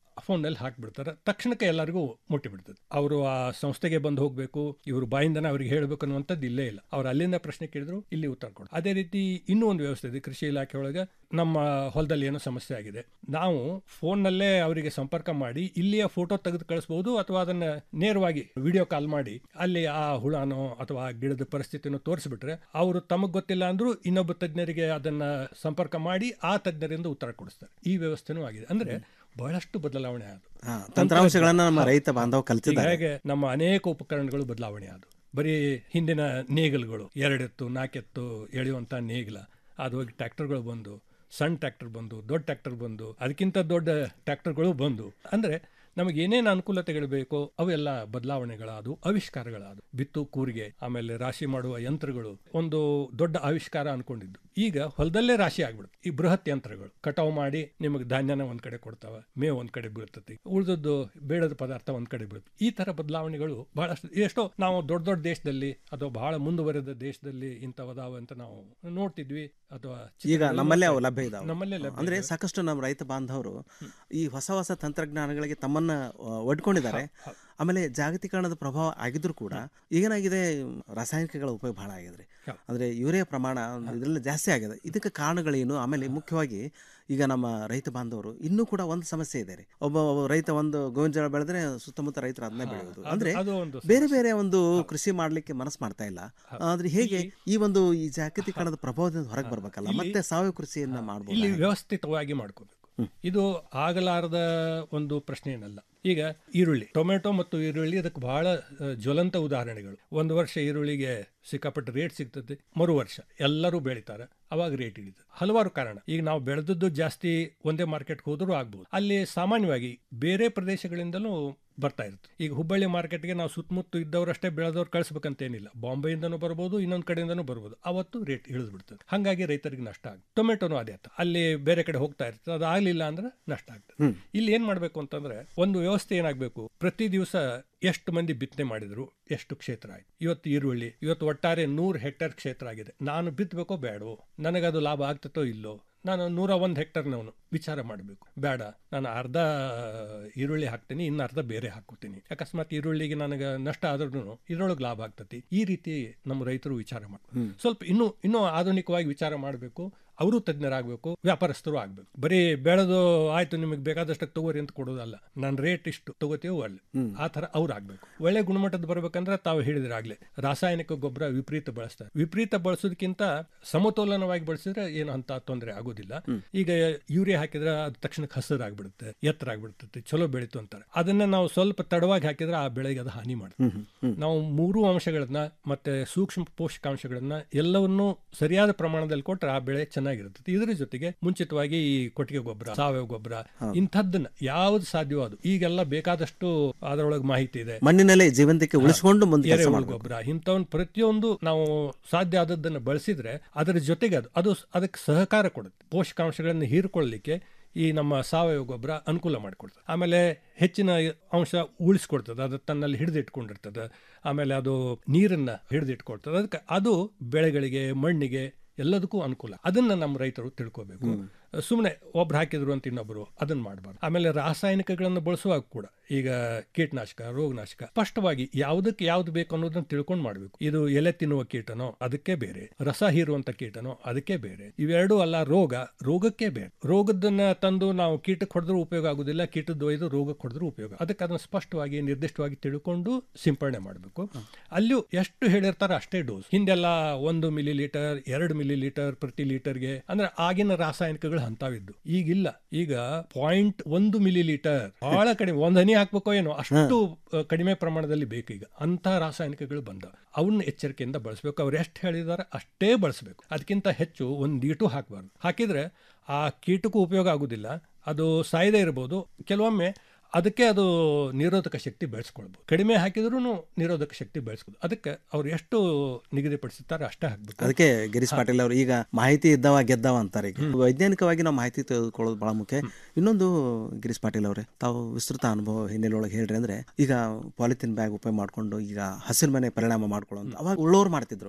ಫೋನಲ್ಲಿ ಹಾಕ್ಬಿಡ್ತಾರೆ ತಕ್ಷಣಕ್ಕೆ ಎಲ್ಲರಿಗೂ ಮುಟ್ಟಿಬಿಡ್ತದೆ ಅವರು ಆ ಸಂಸ್ಥೆಗೆ ಬಂದು ಹೋಗಬೇಕು ಇವರು ಬಾಯಿಂದನೇ ಅವ್ರಿಗೆ ಹೇಳಬೇಕು ಅನ್ನುವಂಥದ್ದು ಇಲ್ಲೇ ಇಲ್ಲ ಅವ್ರು ಅಲ್ಲಿಂದ ಪ್ರಶ್ನೆ ಕೇಳಿದ್ರು ಇಲ್ಲಿ ಉತ್ತರ ಕೊಡು ಅದೇ ರೀತಿ ಇನ್ನೂ ಒಂದು ವ್ಯವಸ್ಥೆ ಇದೆ ಕೃಷಿ ಇಲಾಖೆ ಒಳಗೆ ನಮ್ಮ ಹೊಲದಲ್ಲಿ ಏನೋ ಸಮಸ್ಯೆ ಆಗಿದೆ ನಾವು ಫೋನ್ನಲ್ಲೇ ಅವರಿಗೆ ಸಂಪರ್ಕ ಮಾಡಿ ಇಲ್ಲಿಯ ಫೋಟೋ ತೆಗೆದು ಕಳಿಸ್ಬೋದು ಅಥವಾ ಅದನ್ನ ನೇರವಾಗಿ ವಿಡಿಯೋ ಕಾಲ್ ಮಾಡಿ ಅಲ್ಲಿ ಆ ಹುಳನೋ ಅಥವಾ ಆ ಗಿಡದ ಪರಿಸ್ಥಿತಿನೋ ತೋರಿಸ್ಬಿಟ್ರೆ ಅವರು ತಮಗೆ ಗೊತ್ತಿಲ್ಲ ಅಂದ್ರೂ ಇನ್ನೊಬ್ಬ ತಜ್ಞರಿಗೆ ಅದನ್ನ ಸಂಪರ್ಕ ಮಾಡಿ ಆ ತಜ್ಞರಿಂದ ಉತ್ತರ ಕೊಡಿಸ್ತಾರೆ ಈ ವ್ಯವಸ್ಥೆನೂ ಆಗಿದೆ ಅಂದ್ರೆ ಬಹಳಷ್ಟು ಬದಲಾವಣೆ ಆದ ಹಾ, ತಂತ್ರಾಂಶಗಳನ್ನ ನಮ್ಮ ರೈತ ಬಾಂಧವ ಕಲ್ತಿದ್ದಾರೆ. ಹೇಗೆ ನಮ್ಮ ಅನೇಕ ಉಪಕರಣಗಳು ಬದಲಾವಣೆ ಆದವು ಬರೀ ಹಿಂದಿನ ನೇಗಲುಗಳು ಎರಡೆತ್ತು ನಾಲ್ಕೆತ್ತು ಎಳೆಯುವಂಥ ನೇಗಿಲ ಅದು ಹೋಗಿ ಟ್ರ್ಯಾಕ್ಟರ್ಗಳು ಬಂದು ಸಣ್ಣ ಟ್ರ್ಯಾಕ್ಟರ್ ಬಂದು ದೊಡ್ಡ ಟ್ರ್ಯಾಕ್ಟರ್ ಬಂದು ಅದಕ್ಕಿಂತ ದೊಡ್ಡ ಟ್ರ್ಯಾಕ್ಟರ್ಗಳು ಬಂದು ಅಂದ್ರೆ ನಮಗೆ ಏನೇನು ಅನುಕೂಲತೆಗಳು ಬೇಕೋ ಅವೆಲ್ಲ ಬದಲಾವಣೆಗಳಾದವು ಆವಿಷ್ಕಾರಗಳಾದವು ಬಿತ್ತು ಕೂರಿಗೆ ಆಮೇಲೆ ರಾಶಿ ಮಾಡುವ ಯಂತ್ರಗಳು ಒಂದು ದೊಡ್ಡ ಆವಿಷ್ಕಾರ ಅನ್ಕೊಂಡಿದ್ದು ಈಗ ಹೊಲದಲ್ಲೇ ರಾಶಿ ಆಗ್ಬಿಡುತ್ತೆ ಈ ಬೃಹತ್ ಯಂತ್ರಗಳು ಕಟಾವು ಮಾಡಿ ನಿಮಗೆ ಧಾನ್ಯನ ಒಂದ್ ಕಡೆ ಕೊಡ್ತಾವ ಮೇವು ಒಂದ್ ಕಡೆ ಬೀಳ್ತತಿ ಉಳಿದದ್ದು ಬೇಡದ ಪದಾರ್ಥ ಒಂದ್ ಕಡೆ ಬೀಳುತ್ತೆ ಈ ತರ ಬದಲಾವಣೆಗಳು ಬಹಳಷ್ಟು ಎಷ್ಟೋ ನಾವು ದೊಡ್ಡ ದೊಡ್ಡ ದೇಶದಲ್ಲಿ ಅಥವಾ ಬಹಳ ಮುಂದುವರೆದ ದೇಶದಲ್ಲಿ ಇಂಥವದಾವ ಅಂತ ನಾವು ನೋಡ್ತಿದ್ವಿ ಅಥವಾ ಈಗ ಚಿತ್ರಗಳಲ್ಲಿ ನಮ್ಮಲ್ಲೇ ಅವು ನೋಡ್ತಾ ಲಭ್ಯ ಇದ್ವಿ. ಇದಾವೆ ನಮ್ಮಲ್ಲೇ ಲಭ್ಯ ಅಂದ್ರೆ ಇದಾವೆ. ಸಾಕಷ್ಟು ನಮ್ಮ ರೈತ ಬಾಂಧವರು ಈ ಹೊಸ ಹೊಸ ತಂತ್ರಜ್ಞಾನಗಳಿಗೆ ತಮ್ಮನ್ನ ಆ, ಒಡ್ಕೊಂಡಿದ್ದಾರೆ ಆಮೇಲೆ ಜಾಗತೀಕರಣದ ಪ್ರಭಾವ ಆಗಿದ್ರು ಕೂಡ ಏನಾಗಿದೆ ರಾಸಾಯನಿಕಗಳ ಉಪಯೋಗ ಬಹಳ ಆಗಿದೆ ಅಂದ್ರೆ ಯೂರಿಯಾ ಪ್ರಮಾಣ ಇದರಲ್ಲಿ ಜಾಸ್ತಿ ಆಗಿದೆ ಇದಕ್ಕೆ ಕಾರಣಗಳೇನು ಆಮೇಲೆ ಮುಖ್ಯವಾಗಿ ಈಗ ನಮ್ಮ ರೈತ ಬಾಂಧವರು ಇನ್ನೂ ಕೂಡ ಒಂದು ಸಮಸ್ಯೆ ಇದೆ ರೀ ಒಬ್ಬ ಒಬ್ಬ ರೈತ ಒಂದು ಗೋವಿನ ಜೋಳ ಬೆಳೆದ್ರೆ ಸುತ್ತಮುತ್ತ ರೈತರು ಅದನ್ನೇ ಬೆಳೆಯೋದು ಅದು- ಅಂದ್ರೆ ಅದು ಒಂದು ಬೇರೆ ಬೇರೆ ಒಂದು ಕೃಷಿ ಮಾಡ್ಲಿಕ್ಕೆ ಮನಸ್ಸು ಮಾಡ್ತಾ ಇಲ್ಲ ಆದ್ರೆ ಹೇಗೆ ಈ ಒಂದು ಈ ಜಾಗತೀಕರಣದ ಪ್ರಭಾವದಿಂದ ಹೊರಗೆ ಬರ್ಬೇಕಲ್ಲ ಇಲ್ಲಿ- ಮತ್ತೆ ಸಾವಯವ ಕೃಷಿಯನ್ನ ಇಲ್ಲಿ ಮಾಡ್ಬೋದು ವ್ಯವಸ್ಥಿತವಾಗಿ ಮಾಡ್ಕೋಬೇಕು ಇದು ಆಗಲಾರದ ಒಂದು ಪ್ರಶ್ನೆ ಏನಲ್ಲ ಈಗ ಈರುಳ್ಳಿ ಟೊಮೆಟೊ ಮತ್ತು ಈರುಳ್ಳಿ ಅದಕ್ಕೆ ಬಹಳ ಆ, ಜ್ವಲಂತ ಉದಾಹರಣೆಗಳು ಒಂದು ವರ್ಷ ಈರುಳ್ಳಿಗೆ ಸಿಕ್ಕಾಪಟ್ಟೆ ರೇಟ್ ಸಿಗ್ತದೆ ಮರು ವರ್ಷ ಎಲ್ಲರೂ ಬೆಳಿತಾರೆ ಅವಾಗ ರೇಟ್ ಇಳಿತದೆ ಹಲವಾರು ಕಾರಣ ಈಗ ನಾವು ಬೆಳೆದದ್ದು ಜಾಸ್ತಿ ಒಂದೇ ಮಾರ್ಕೆಟ್ಗೆ ಹೋದರೂ ಆಗ್ಬೋದು ಅಲ್ಲಿ ಸಾಮಾನ್ಯವಾಗಿ ಬೇರೆ ಪ್ರದೇಶಗಳಿಂದಲೂ ಬರ್ತಾ ಇರುತ್ತೆ ಈಗ ಹುಬ್ಬಳ್ಳಿ ಮಾರ್ಕೆಟ್ಗೆ ನಾವು ಸುತ್ತಮುತ್ತ ಇದ್ದವರಷ್ಟೇ ಬೆಳೆದವ್ರು ಕಳಿಸ್ಬೇಕಂತ ಏನಿಲ್ಲ ಬಾಂಬೆಯಿಂದನೂ ಬರ್ಬೋದು ಇನ್ನೊಂದು ಕಡೆಯಿಂದನೂ ಬರ್ಬೋದು ಅವತ್ತು ರೇಟ್ ಇಳಿದು ಬಿಡ್ತದೆ ಹಾಗಾಗಿ ರೈತರಿಗೆ ನಷ್ಟ ಆಗುತ್ತೆ ಟೊಮೆಟೊನು ಅದೇ ಆಯ್ತು ಅಲ್ಲಿ ಬೇರೆ ಕಡೆ ಹೋಗ್ತಾ ಇರ್ತದೆ ಅದು ಆಗ್ಲಿಲ್ಲ ಅಂದ್ರೆ ನಷ್ಟ ಆಗ್ತದೆ ಹ್ಮ್. ಇಲ್ಲಿ ಏನ್ ಮಾಡ್ಬೇಕು ಅಂತಂದ್ರೆ ಒಂದು ವ್ಯವಸ್ಥೆ ಏನಾಗಬೇಕು ಪ್ರತಿ ದಿವಸ ಎಷ್ಟು ಮಂದಿ ಬಿತ್ತನೆ ಮಾಡಿದ್ರು ಎಷ್ಟು ಕ್ಷೇತ್ರ ಆಯ್ತು ಇವತ್ತು ಈರುಳ್ಳಿ ಇವತ್ತು ಒಟ್ಟಾರೆ ನೂರು ಹೆಕ್ಟೇರ್ ಕ್ಷೇತ್ರ ಆಗಿದೆ ನಾನು ಬಿತ್ತಬೇಕೋ ಬೇಡವೋ ನನಗದು ಲಾಭ ಆಗ್ತತೋ ಇಲ್ಲೋ ನಾನು ನೂರ ಒಂದು ಹೆಕ್ಟರ್ನವನು ವಿಚಾರ ಮಾಡಬೇಕು ಬೇಡ ನಾನು ಅರ್ಧ ಈರುಳ್ಳಿ ಹಾಕ್ತೀನಿ ಇನ್ನು ಅರ್ಧ ಬೇರೆ ಹಾಕೋತೀನಿ ಅಕಸ್ಮಾತ್ ಈರುಳ್ಳಿಗೆ ನನಗೆ ನಷ್ಟ ಆದ್ರೂ ಇದ್ರೊಳಗೆ ಲಾಭ ಆಗ್ತತಿ ಈ ರೀತಿ ನಮ್ಮ ರೈತರು ವಿಚಾರ ಮಾಡ್ಬೇಕು ಹ್ಮ್. ಸ್ವಲ್ಪ ಇನ್ನೂ ಇನ್ನೂ ಆಧುನಿಕವಾಗಿ ವಿಚಾರ ಮಾಡಬೇಕು ಅವರು ತಜ್ಞರಾಗಬೇಕು ವ್ಯಾಪಾರಸ್ಥರು ಆಗಬೇಕು ಬರೀ ಬೆಳೆದು ಆಯ್ತು ನಿಮಗೆ ಬೇಕಾದಷ್ಟಕ್ಕೆ ತಗೋರಿ ಅಂತ ಕೊಡೋದಲ್ಲ ನಾನು ರೇಟ್ ಇಷ್ಟು ತಗೋತೀವೋ ಅಲ್ಲಿ ಹ್ಮ್. ಆ ಥರ ಅವ್ರು ಆಗ್ಬೇಕು ಒಳ್ಳೆ ಗುಣಮಟ್ಟದ ಬರ್ಬೇಕಂದ್ರೆ ತಾವು ಹೇಳಿದ್ರಾಗ್ಲೇ ರಾಸಾಯನಿಕ ಗೊಬ್ಬರ ವಿಪರೀತ ಬಳಸ್ತಾರೆ ವಿಪರೀತ ಬಳಸೋದಕ್ಕಿಂತ ಸಮತೋಲನವಾಗಿ ಬಳಸಿದ್ರೆ ಏನು ಅಂತ ತೊಂದರೆ ಆಗೋದಿಲ್ಲ ಈಗ ಯೂರಿಯಾ ಹಾಕಿದ್ರೆ ಅದು ತಕ್ಷಣಕ್ಕೆ ಹಸಿರು ಆಗ್ಬಿಡುತ್ತೆ ಎತ್ತರ ಆಗ್ಬಿಡ್ತೈತೆ ಚಲೋ ಬೆಳೀತು ಅಂತಾರೆ ಅದನ್ನ ನಾವು ಸ್ವಲ್ಪ ತಡವಾಗಿ ಹಾಕಿದ್ರೆ ಆ ಬೆಳೆಗೆ ಅದು ಹಾನಿ ಮಾಡುತ್ತೆ ಹ್ಮ್, ಹ್ಮ್, ಹ್ಮ್. ನಾವು ಮೂರು ಅಂಶಗಳನ್ನ ಮತ್ತೆ ಸೂಕ್ಷ್ಮ ಪೋಷಕಾಂಶಗಳನ್ನ ಎಲ್ಲವನ್ನೂ ಸರಿಯಾದ ಪ್ರಮಾಣದಲ್ಲಿ ಕೊಟ್ರೆ ಆ ಬೆಳೆ ಚೆನ್ನಾಗಿರುತ್ತೆ ಇದ್ರ ಜೊತೆಗೆ ಮುಂಚಿತವಾಗಿ ಈ ಕೊಟ್ಟಿಗೆ ಗೊಬ್ಬರ ಸಾವಯವ ಗೊಬ್ಬರ ಇಂಥದ್ದನ್ನ ಯಾವ್ದು ಸಾಧ್ಯವೋ ಅದು ಈಗೆಲ್ಲ ಬೇಕಾದಷ್ಟು ಅದರೊಳಗೆ ಮಾಹಿತಿ ಇದೆ ಮಣ್ಣಿನಲ್ಲೇ ಜೀವಂತಿಕೆ ಉಳಿಸ್ಕೊಂಡು ಮುಂದೆ ಕೆಲಸ ಎರೆಹುಳು ಮಾಡ್ಬೇಕು. ಗೊಬ್ಬರ ಇಂಥವನ್ ಪ್ರತಿಯೊಂದು ನಾವು ಸಾಧ್ಯ ಆದದ್ದನ್ನು ಬಳಸಿದ್ರೆ ಅದರ ಜೊತೆಗೆ ಅದು ಅದು ಅದಕ್ಕೆ ಸಹಕಾರ ಕೊಡುತ್ತೆ ಪೋಷಕಾಂಶಗಳನ್ನು ಹೀರ್ಕೊಳ್ಳಲಿಕ್ಕೆ ಈ ನಮ್ಮ ಸಾವಯವ ಗೊಬ್ಬರ ಅನುಕೂಲ ಮಾಡಿಕೊಡ್ತದೆ ಆಮೇಲೆ ಹೆಚ್ಚಿನ ಅಂಶ ಉಳಿಸ್ಕೊಡ್ತದೆ ಅದು ತನ್ನಲ್ಲಿ ಹಿಡಿದಿಟ್ಕೊಂಡಿರ್ತದೆ ಆಮೇಲೆ ಅದು ನೀರನ್ನ ಹಿಡಿದಿಟ್ಕೊಳ್ತದೆ ಅದಕ್ಕೆ ಅದು ಬೆಳೆಗಳಿಗೆ ಮಣ್ಣಿಗೆ ಎಲ್ಲದಕ್ಕೂ ಅನುಕೂಲ ಅದನ್ನ ನಮ್ಮ ರೈತರು ತಿಳ್ಕೋಬೇಕು ಸುಮ್ಮನೆ ಒಬ್ರು ಹಾಕಿದ್ರು ಅಂತ ಇನ್ನೊಬ್ರು ಅದನ್ನ ಮಾಡಬಾರ್ದು ಆಮೇಲೆ ರಾಸಾಯನಿಕಗಳನ್ನು ಬಳಸುವಾಗ ಕೂಡ ಈಗ ಕೀಟನಾಶಕ ರೋಗನಾಶಕ ಸ್ಪಷ್ಟವಾಗಿ ಯಾವುದಕ್ಕೆ ಯಾವ್ದು ಬೇಕು ಅನ್ನೋದನ್ನ ತಿಳ್ಕೊಂಡು ಮಾಡಬೇಕು ಇದು ಎಲೆ ತಿನ್ನುವ ಕೀಟನೋ ಅದಕ್ಕೆ ಬೇರೆ ರಸ ಹೀರುವಂತ ಕೀಟನೋ ಅದಕ್ಕೆ ಬೇರೆ ಇವೆರಡೂ ಅಲ್ಲ ರೋಗ ರೋಗಕ್ಕೆ ಬೇರೆ ರೋಗದನ್ನ ತಂದು ನಾವು ಕೀಟಕ್ಕೆ ಹೊಡೆದ್ರೂ ಉಪಯೋಗ ಆಗುದಿಲ್ಲ ಕೀಟದ ಒಯ್ದು ರೋಗಕ್ಕೆ ಹೊಡೆದ್ರೂ ಉಪಯೋಗ ಅದಕ್ಕೆ ಅದನ್ನ ಸ್ಪಷ್ಟವಾಗಿ ನಿರ್ದಿಷ್ಟವಾಗಿ ತಿಳ್ಕೊಂಡು ಸಿಂಪರಣೆ ಮಾಡಬೇಕು ಅಲ್ಲಿಯೂ ಎಷ್ಟು ಹೇಳಿರ್ತಾರ ಅಷ್ಟೇ ಡೋಸ್ ಹಿಂದೆಲ್ಲ ಒಂದು ಮಿಲಿ ಲೀಟರ್ ಎರಡು ಮಿಲಿ ಲೀಟರ್ ಪ್ರತಿ ಲೀಟರ್ಗೆ ಅಂದ್ರೆ ಆಗಿನ ರಾಸಾಯನಿಕಗಳು ಹಂತಾವಿದ್ದು ಈಗಿಲ್ಲ ಈಗ ಪಾಯಿಂಟ್ ಒಂದು ಮಿಲಿ ಲೀಟರ್ ಬಹಳ ಕಡಿಮೆ ಒಂದ್ ಹನಿ ಹಾಕ್ಬೇಕೋ ಏನೋ ಅಷ್ಟು ಅಹ್, ಕಡಿಮೆ ಪ್ರಮಾಣದಲ್ಲಿ ಬೇಕು ಈಗ ಅಂತ ರಾಸಾಯನಿಕಗಳು ಬಂದ ಅವನ್ನ ಎಚ್ಚರಿಕೆಯಿಂದ ಬಳಸಬೇಕು ಅವ್ರು ಎಷ್ಟು ಹೇಳಿದಾರೆ ಅಷ್ಟೇ ಬಳಸಬೇಕು ಅದಕ್ಕಿಂತ ಹೆಚ್ಚು ಒಂದ್ ಈಟು ಹಾಕಬಾರ್ದು ಹಾಕಿದ್ರೆ ಆ ಕೀಟಕ್ಕೂ ಉಪಯೋಗ ಆಗುದಿಲ್ಲ ಅದು ಸಾಯದೇ ಇರಬಹುದು ಕೆಲವೊಮ್ಮೆ ಅದಕ್ಕೆ ಅದು ನಿರೋಧಕ ಶಕ್ತಿ ಬೆಳೆಸ್ಕೊಳ್ಬೋದು ಕಡಿಮೆ ಹಾಕಿದ್ರೂ ನಿರೋಧಕ ಶಕ್ತಿ ಬೆಳೆಸ್ಬೋದು ಅದಕ್ಕೆ ಅವ್ರು ಎಷ್ಟು ನಿಗದಿಪಡಿಸುತ್ತಾರೆ ಅಷ್ಟೇ ಹಾಕ್ಬೇಕು ಅದಕ್ಕೆ ಗಿರೀಶ್ ಪಾಟೀಲ್ ಅವರು ಈಗ ಮಾಹಿತಿ ಇದ್ದವ ಗೆದ್ದವ ಅಂತಾರೆ ಈಗ ವೈಜ್ಞಾನಿಕವಾಗಿ ನಾವು ಮಾಹಿತಿ ತೆಗೆದುಕೊಳ್ಳೋದು ಬಹಳ ಮುಖ್ಯ ಇನ್ನೊಂದು ಗಿರೀಶ್ ಪಾಟೀಲ್ ಅವರೇ ತಾವು ವಿಸ್ತೃತ ಅನುಭವ ಹಿನ್ನೆಲೆ ಒಳಗೆ ಹೇಳ್ರಿ ಅಂದ್ರೆ ಈಗ ಪಾಲಿಥಿನ್ ಬ್ಯಾಗ್ ಉಪಯೋಗ ಮಾಡ್ಕೊಂಡು ಈಗ ಹಸಿರು ಮನೆ ಪರಿಣಾಮ ಮಾಡ್ಕೊಳ್ಳೋ ಅವಾಗ ಉಳ್ಳೋರು ಮಾಡ್ತಿದ್ರು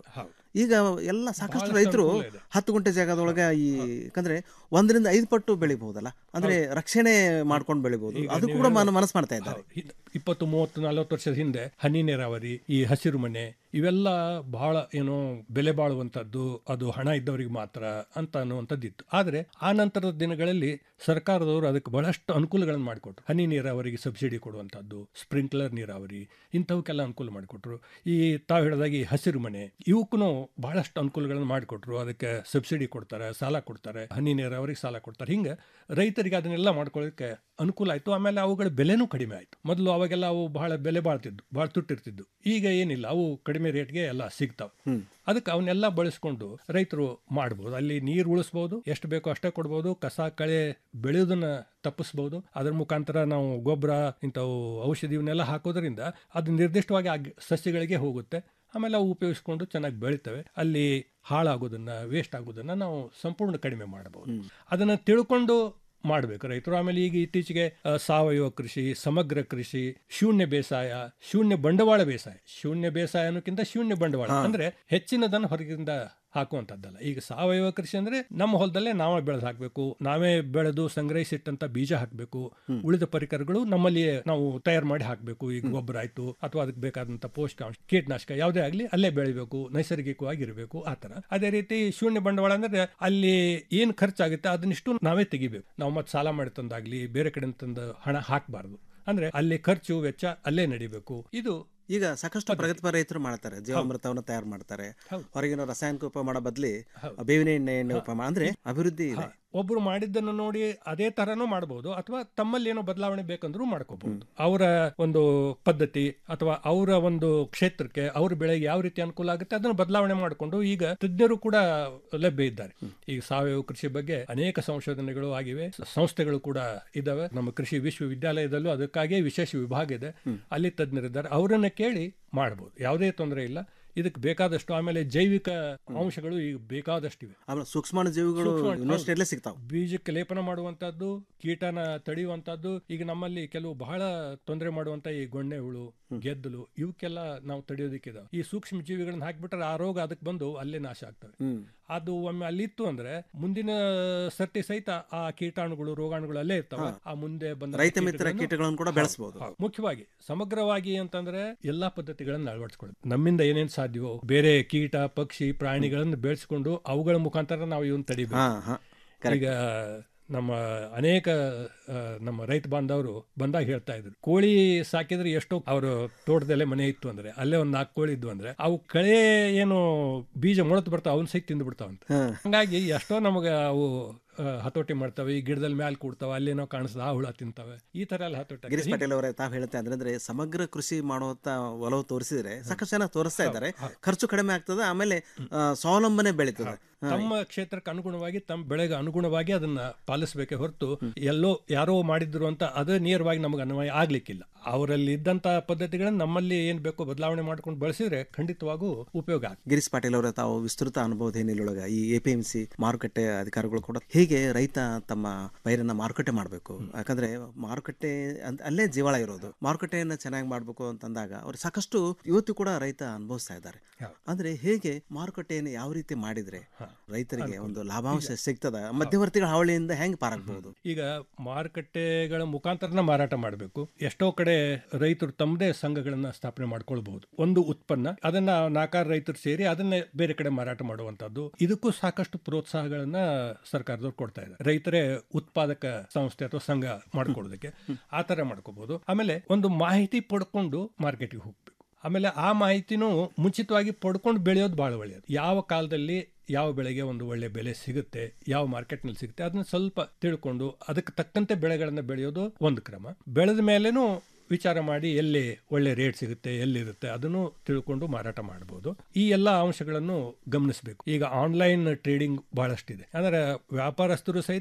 ಈಗ ಎಲ್ಲ ಸಾಕಷ್ಟು ಬಹಳಷ್ಟು ರೈತರು ಅನುಕೂಲ ಇದೆ. ಹತ್ತು ಗುಂಟೆ ಜಾಗದೊಳಗೆ ಈ ಯಾಕಂದ್ರೆ ಒಂದರಿಂದ ಐದು ಪಟ್ಟು ಬೆಳಿಬಹುದಲ್ಲ ಅಂದ್ರೆ ರಕ್ಷಣೆ ಮಾಡ್ಕೊಂಡು ಬೆಳಿಬಹುದು ಈಗ ಅದು ನೀವು ಕೂಡ ಹೇಳೋ- ಮನಸ್ಸು ಮಾಡ್ತಾ ಇದ್ದಾರೆ ಹೌದು. ಇದ್- ಇಪ್ಪತ್ತು ಮೂವತ್ತು ನಲವತ್ತು ವರ್ಷದ ಹಿಂದೆ ಹನಿ ನೀರಾವರಿ ಈ ಹಸಿರು ಮನೆ ಇವೆಲ್ಲ ಬಹಳ ಏನೋ ಬೆಲೆ ಬಾಳುವಂಥದ್ದು ಅದು ಹಣ ಇದ್ದವರಿಗೆ ಮಾತ್ರ ಅಂತ ಅನ್ನುವಂಥದ್ದಿತ್ತು ಆದರೆ ಆ ನಂತರದ ದಿನಗಳಲ್ಲಿ ಸರ್ಕಾರದವರು ಅದಕ್ಕೆ ಬಹಳಷ್ಟು ಅನುಕೂಲಗಳನ್ನು ಮಾಡಿಕೊಟ್ರು ಹನಿ ನೀರಾವರಿಗೆ ಸಬ್ಸಿಡಿ ಕೊಡುವಂಥದ್ದು ಸ್ಪ್ರಿಂಕ್ಲರ್ ನೀರಾವರಿ ಇಂಥವಕ್ಕೆಲ್ಲ ಅನುಕೂಲ ಮಾಡಿಕೊಟ್ರು ಈ ತಾವು ಹೇಳಿದಾಗ ಈ ಹಸಿರು ಮನೆ ಇವಕ್ಕೂ ಬಹಳಷ್ಟು ಅನುಕೂಲಗಳನ್ನು ಮಾಡಿಕೊಟ್ರು ಅದಕ್ಕೆ ಸಬ್ಸಿಡಿ ಕೊಡ್ತಾರೆ ಸಾಲ ಕೊಡ್ತಾರೆ ಹನಿ ನೀರಾವರಿಗೆ ಸಾಲ ಕೊಡ್ತಾರೆ ಹಿಂಗೆ ರೈತರಿಗೆ ಅದನ್ನೆಲ್ಲ ಮಾಡ್ಕೊಳ್ಳೋದಕ್ಕೆ ಅನುಕೂಲ ಆಯಿತು ಆಮೇಲೆ ಅವುಗಳ ಬೆಲೆನೂ ಕಡಿಮೆ ಆಯಿತು ಮೊದಲು ಅವಾಗೆಲ್ಲ ಅವು ಬಹಳ ಬೆಲೆ ಬಾಳ್ತಿದ್ದು ಭಾಳ ತುಟ್ಟಿರ್ತಿದ್ದು ಈಗ ಏನಿಲ್ಲ ಅವು ಕಡಿಮೆ ರೇಟ್ಗೆ ಎಲ್ಲ ಸಿಗ್ತಾವೆ ಅದಕ್ಕೆ ಅವನ್ನೆಲ್ಲ ಬಳಸ್ಕೊಂಡು ರೈತರು ಮಾಡ್ಬೋದು ಅಲ್ಲಿ ನೀರು ಉಳಿಸ್ಬೋದು ಎಷ್ಟು ಬೇಕೋ ಅಷ್ಟೇ ಕೊಡ್ಬೋದು ಕಸ ಕಳೆ ಬೆಳೆಯೋದನ್ನ ತಪ್ಪಿಸ್ಬೋದು ಅದ್ರ ಮುಖಾಂತರ ನಾವು ಗೊಬ್ಬರ ಇಂಥವು ಔಷಧಿ ಇವನ್ನೆಲ್ಲ ಹಾಕೋದ್ರಿಂದ ಅದು ನಿರ್ದಿಷ್ಟವಾಗಿ ಆ ಗಿ- ಸಸ್ಯಗಳಿಗೆ ಹೋಗುತ್ತೆ ಆಮೇಲೆ ಅವು ಉಪಯೋಗಿಸ್ಕೊಂಡು ಚೆನ್ನಾಗಿ ಬೆಳಿತವೆ ಅಲ್ಲಿ ಹಾಳಾಗೋದನ್ನ ವೇಸ್ಟ್ ಆಗೋದನ್ನ ನಾವು ಸಂಪೂರ್ಣ ಕಡಿಮೆ ಮಾಡಬಹುದು ಅದನ್ನ ತಿಳ್ಕೊಂಡು ಮಾಡಬೇಕು ರೈತರು ಆಮೇಲೆ ಈಗ ಇತ್ತೀಚೆಗೆ ಆ, ಸಾವಯವ ಕೃಷಿ ಸಮಗ್ರ ಕೃಷಿ ಶೂನ್ಯ ಬೇಸಾಯ ಶೂನ್ಯ ಬಂಡವಾಳ ಬೇಸಾಯ ಶೂನ್ಯ ಬೇಸಾಯ ಅನ್ನೋಕ್ಕಿಂತ ಶೂನ್ಯ ಬಂಡವಾಳ ಹಾ. ಅಂದ್ರೆ ಹೆಚ್ಚಿನದನ್ನು ಹೊರಗಿಂದ ಹಾಕುವಂಥದ್ದಲ್ಲ ಈಗ ಸಾವಯವ ಕೃಷಿ ಅಂದ್ರೆ ನಮ್ಮ ಹೊಲದಲ್ಲೇ ನಾವೇ ಬೆಳೆದು ಹಾಕಬೇಕು ನಾವೇ ಬೆಳೆದು ಸಂಗ್ರಹಿಸಿಟ್ಟಂತ ಬೀಜ ಹಾಕಬೇಕು ಉಳಿದ ಪರಿಕರಗಳು ನಮ್ಮಲ್ಲಿಯೇ ನಾವು ತಯಾರು ಮಾಡಿ ಹಾಕಬೇಕು ಈಗ ಗೊಬ್ಬರ ಆಯ್ತು ಅಥವಾ ಅದಕ್ಕೆ ಬೇಕಾದಂತ ಪೋಷಕಾಂಶ ಕೀಟನಾಶಕ ಯಾವುದೇ ಆಗಲಿ ಅಲ್ಲೇ ಬೆಳಿಬೇಕು ನೈಸರ್ಗಿಕವಾಗಿ ಇರಬೇಕು ಆ ತರ ಅದೇ ರೀತಿ ಶೂನ್ಯ ಬಂಡವಾಳ ಅಂದ್ರೆ ಅಲ್ಲಿ ಏನ್ ಖರ್ಚಾಗುತ್ತೆ ಅದನ್ನಿಷ್ಟು ನಾವೇ ತೆಗಿಬೇಕು ನಾವು ಮತ್ತೆ ಸಾಲ ಮಾಡಿ ತಂದಾಗ್ಲಿ ಬೇರೆ ಕಡೆ ತಂದು ಹಣ ಹಾಕಬಾರ್ದು ಅಂದ್ರೆ ಅಲ್ಲಿ ಖರ್ಚು ವೆಚ್ಚ ಅಲ್ಲೇ ನಡಿಬೇಕು ಇದು ಈಗ ಸಾಕಷ್ಟು ಪ್ರಗತಿಪರ ರೈತರು ಮಾಡ್ತಾರೆ ಜೀವಾಮೃತವನ್ನು ತಯಾರು ಮಾಡ್ತಾರೆ ಹೊರಗಿನ ರಾಸಾಯನಿಕ ಉಪ ಮಾಡೋ ಬದಲಿ ಬೇವಿನ ಎಣ್ಣೆಯನ್ನು ಉಪ ಮಾ- ಅಂದ್ರೆ ಅಭಿವೃದ್ಧಿ ಇದೆ ಒಬ್ರು ಮಾಡಿದ್ದನ್ನು ನೋಡಿ ಅದೇ ತರನೂ ಮಾಡಬಹುದು ಅಥವಾ ತಮ್ಮಲ್ಲಿ ಏನೋ ಬದಲಾವಣೆ ಬೇಕಂದ್ರೂ ಮಾಡ್ಕೋಬಹುದು ಅವರ ಒಂದು ಪದ್ಧತಿ ಅಥವಾ ಅವರ ಒಂದು ಕ್ಷೇತ್ರಕ್ಕೆ ಅವ್ರ ಬೆಳೆಗೆ ಯಾವ ರೀತಿ ಅನುಕೂಲ ಆಗುತ್ತೆ ಅದನ್ನು ಬದಲಾವಣೆ ಮಾಡಿಕೊಂಡು ಈಗ ತಜ್ಞರು ಕೂಡ ಲಭ್ಯ ಇದ್ದಾರೆ ಈಗ ಸಾವಯವ ಕೃಷಿ ಬಗ್ಗೆ ಅನೇಕ ಸಂಶೋಧನೆಗಳು ಆಗಿವೆ ಸ- ಸಂಸ್ಥೆಗಳು ಕೂಡ ಇದಾವೆ ನಮ್ಮ ಕೃಷಿ ವಿಶ್ವವಿದ್ಯಾಲಯದಲ್ಲೂ ಅದಕ್ಕಾಗಿಯೇ ವಿಶೇಷ ವಿಭಾಗ ಇದೆ ಅಲ್ಲಿ ತಜ್ಞರಿದ್ದಾರೆ ಅವರನ್ನ ಕೇಳಿ ಮಾಡಬಹುದು ಯಾವುದೇ ತೊಂದರೆ ಇಲ್ಲ ಇದಕ್ಕೆ ಬೇಕಾದಷ್ಟು ಆಮೇಲೆ ಜೈವಿಕ ಅಂಶಗಳು ಈಗ ಬೇಕಾದಷ್ಟಿವೆ ಆಮೇಲೆ ಸೂಕ್ಷ್ಮಾಣು ಜೀವಿಗಳು ಸೂಕ್ಷ್ಮ- ಯೂನಿವರ್ಸಿಟಿಯಲ್ಲೇ ಹೌದು. ಸಿಗ್ತಾವೆ ಬೀಜಕ್ಕೆ ಲೇಪನ ಮಾಡುವಂತದ್ದು ಕೀಟನ ತಡೆಯುವಂತದ್ದು ಈಗ ನಮ್ಮಲ್ಲಿ ಕೆಲವು ಬಹಳ ತೊಂದರೆ ಮಾಡುವಂತ ಈ ಗೊಣ್ಣೆ ಹುಳು ಗೆದ್ದಲು ಇವಕ್ಕೆಲ್ಲ ನಾವು ತಡೆಯೋದಕ್ಕಿದಾವೆ ಈ ಸೂಕ್ಷ್ಮ ಜೀವಿಗಳನ್ನ ಹಾಕ್ಬಿಟ್ರೆ ಆ ರೋಗ ಅದಕ್ಕೆ ಬಂದು ಅಲ್ಲೇ ನಾಶ ಆಗ್ತವೆ ಅದು ಒಮ್ಮೆ ಅಲ್ಲಿತ್ತು ಅಂದ್ರೆ ಮುಂದಿನ ಸರ್ತಿ ಸಹಿತ ಆ ಕೀಟಾಣುಗಳು ರೋಗಾಣುಗಳು ಅಲ್ಲೇ ಇರ್ತವೆ ಹಾ. ಆ ಮುಂದೆ ಬಂದ ರೈತ ಮಿತ್ರ ಕೀಟಗಳನ್ನು- ಕೀಟಗಳನ್ನು ಕೂಡ ಹೌದು, ಬೆಳೆಸ್ಬೋದು. ಹೌದು. ಮುಖ್ಯವಾಗಿ ಸಮಗ್ರವಾಗಿ ಅಂತಂದ್ರೆ ಎಲ್ಲಾ ಪದ್ಧತಿಗಳನ್ನ ಅಳವಡಿಸ್ಕೊಳ್ಳೋದು ನಮ್ಮಿಂದ ಏನೇನ್ ಸಾಧ್ಯವೋ ಬೇರೆ ಕೀಟ ಪಕ್ಷಿ ಪ್ರಾಣಿಗಳನ್ನು ಬೆಳೆಸ್ಕೊಂಡು ಅವುಗಳ ಮುಖಾಂತರ ನಾವು ಇವನ್ ತಡಿಬೇಕು ಹಾ, ಹಾ. Correct. ಈಗ ನಮ್ಮ ಅನೇಕ ಆ, ನಮ್ಮ ರೈತ ಬಾಂಧವರು ಬಂದಾಗ ಹೇಳ್ತಾ ಇದ್ರು ಕೋಳಿ ಸಾಕಿದ್ರೆ ಎಷ್ಟೋ ಅವರು ತೋಟದಲ್ಲೇ ಮನೆ ಇತ್ತು ಅಂದ್ರೆ ಅಲ್ಲೇ ಒಂದ್ ನಾಲ್ಕು ಕೋಳಿ ಇದ್ವು ಅಂದ್ರೆ ಅವು ಕಳೆ ಏನು ಬೀಜ ಮೊಳತು ಬರ್ತಾವ ಅವನ್ ಸಹಿತ ತಿಂದು ಬಿಡ್ತಾವಂತ ಹಂಗಾಗಿ ಎಷ್ಟೋ ನಮಗೆ ಅವು ಆ, ಹತೋಟಿ ಮಾಡ್ತವೆ ಈ ಗಿಡದಲ್ಲಿ ಮ್ಯಾಲ್ ಕೂಡ್ತಾವ ಅಲ್ಲೇನೋ ಕಾಣಿಸ್ತದೆ ಆ ಹುಳ ತಿಂತವೆ ಈ ತರ ಎಲ್ಲ ಹತೋಟಿ ಗಿರೀಶ್ ಆಗ್ತದೆ. ಪಾಟೀಲ್ ಅವರೇ ತಾವು ಹೇಳ್ತಾ ಇದ್ರೆ ಅಂದ್ರೆ ಸಮಗ್ರ ಕೃಷಿ ಮಾಡುವಂತ ಒಲವು ತೋರಿಸಿದ್ರೆ ಸಾಕಷ್ಟು ಜನ ತೋರಿಸ್ತಾ ಇದ್ದಾರೆ ಖರ್ಚು ಕಡಿಮೆ ಆಗ್ತದೆ ಆಮೇಲೆ ಆ, ಸ್ವಾವಲಂಬನೆ ಬೆಳೀತದೆ ಹಾ. ತಮ್ಮ ಕ್ಷೇತ್ರಕ್ಕೆ ಅನುಗುಣವಾಗಿ ತಮ್ಮ ಬೆಳೆಗೆ ಅನುಗುಣವಾಗಿ ಅದನ್ನ ಪಾಲಿಸಬೇಕೆ ಹೊರತು ಎಲ್ಲೋ ಯಾರೋ ಮಾಡಿದ್ರು ಅಂತ ಅದೇ ನೇರವಾಗಿ ನಮಗೆ ಅನ್ವಯ ಆಗ್ಲಿಕ್ಕಿಲ್ಲ ಅವರಲ್ಲಿ ಇದ್ದಂತ ಪದ್ಧತಿಗಳನ್ನ ನಮ್ಮಲ್ಲಿ ಏನ್ ಬೇಕೋ ಬದಲಾವಣೆ ಮಾಡ್ಕೊಂಡು ಬಳಸಿದ್ರೆ ಖಂಡಿತವಾಗೂ ಉಪಯೋಗ ಆಗ್ತದೆ ಗಿರೀಶ್ ಪಾಟೀಲ್ ಅವರ ತಾವು ವಿಸ್ತೃತ ಅನುಭವದ ಏನಿಲ್ಲೊಳಗ ಈ ಎ ಪಿ ಎಂ ಸಿ ಮಾರುಕಟ್ಟೆ ಅಧಿಕಾರಿಗಳು ಕೂಡ ಹೇಗೆ ರೈತ ತಮ್ಮ ಪೈರನ್ನ ಮಾರುಕಟ್ಟೆ ಮಾಡಬೇಕು ಯಾಕಂದ್ರೆ ಮಾರುಕಟ್ಟೆ ಅಂತ ಅಲ್ಲೇ ಜೀವಾಳ ಇರೋದು ಮಾರುಕಟ್ಟೆಯನ್ನ ಚೆನ್ನಾಗಿ ಮಾಡಬೇಕು ಅಂತಂದಾಗ ಅವ್ರು ಸಾಕಷ್ಟು ಇವತ್ತು ಕೂಡ ರೈತ ಅನುಭವಿಸ್ತಾ ಇದ್ದಾರೆ ಅಂದ್ರೆ ಹೇಗೆ ಮಾರುಕಟ್ಟೆಯನ್ನು ಯಾವ ರೀತಿ ಮಾಡಿದ್ರೆ ರೈತರಿಗೆ ಒಂದು ಲಾಭಾಂಶ ಸಿಗ್ತದ ಮಧ್ಯವರ್ತಿಗಳ ಹಾವಳಿಯಿಂದ ಹೆಂಗ್ ಪಾರಾಗಬಹುದು ಈಗ ಮಾರುಕಟ್ಟೆಗಳ ಮುಖಾಂತರನ ಮಾರಾಟ ಮಾಡಬೇಕು ಎಷ್ಟೋ ಕಡೆ ರೈತರು ತಮ್ಮದೇ ಸಂಘಗಳನ್ನ ಸ್ಥಾಪನೆ ಮಾಡ್ಕೊಳ್ಬಹುದು ಒಂದು ಉತ್ಪನ್ನ ಅದನ್ನ ನಾಲ್ಕಾರು ರೈತರು ಸೇರಿ ಅದನ್ನ ಬೇರೆ ಕಡೆ ಮಾರಾಟ ಮಾಡುವಂತದ್ದು ಇದಕ್ಕೂ ಸಾಕಷ್ಟು ಪ್ರೋತ್ಸಾಹಗಳನ್ನ ಸರ್ಕಾರದವ್ರು ಕೊಡ್ತಾ ಇದ್ದಾರೆ ರೈತರೇ ಉತ್ಪಾದಕ ಸಂಸ್ಥೆ ಅಥವಾ ಸಂಘ ಮಾಡ್ಕೊಳ್ಳೋದಕ್ಕೆ ಆ ತರ ಮಾಡ್ಕೋಬಹುದು ಆಮೇಲೆ ಒಂದು ಮಾಹಿತಿ ಪಡ್ಕೊಂಡು ಮಾರ್ಕೆಟ್ಗೆ ಹೋಗ್ಬೇಕು ಆಮೇಲೆ ಆ ಮಾಹಿತಿನೂ ಮುಂಚಿತವಾಗಿ ಪಡ್ಕೊಂಡು ಬೆಳೆಯೋದು ಬಹಳ ಒಳ್ಳೆಯದು ಯಾವ ಕಾಲದಲ್ಲಿ ಯಾವ ಬೆಳೆಗೆ ಒಂದು ಒಳ್ಳೆ ಬೆಲೆ ಸಿಗುತ್ತೆ ಯಾವ ಮಾರ್ಕೆಟ್ನಲ್ಲಿ ಸಿಗುತ್ತೆ ಅದನ್ನ ಸ್ವಲ್ಪ ತಿಳ್ಕೊಂಡು ಅದಕ್ಕೆ ತಕ್ಕಂತೆ ಬೆಳೆಗಳನ್ನ ಬೆಳೆಯೋದು ಒಂದು ಕ್ರಮ ಬೆಳೆದ ಮೇಲೇನೂ ವಿಚಾರ ಮಾಡಿ ಎಲ್ಲಿ ಒಳ್ಳೆ ರೇಟ್ ಸಿಗುತ್ತೆ ಎಲ್ಲಿರುತ್ತೆ ಅದನ್ನು ತಿಳ್ಕೊಂಡು ಮಾರಾಟ ಮಾಡಬಹುದು ಈ ಎಲ್ಲ ಅಂಶಗಳನ್ನು ಗಮನಿಸಬೇಕು ಈಗ ಆನ್ಲೈನ್ ಟ್ರೇಡಿಂಗ್ ಬಹಳಷ್ಟಿದೆ ಅಂದ್ರೆ ವ್ಯಾಪಾರಸ್ಥರು ಸಹಿತ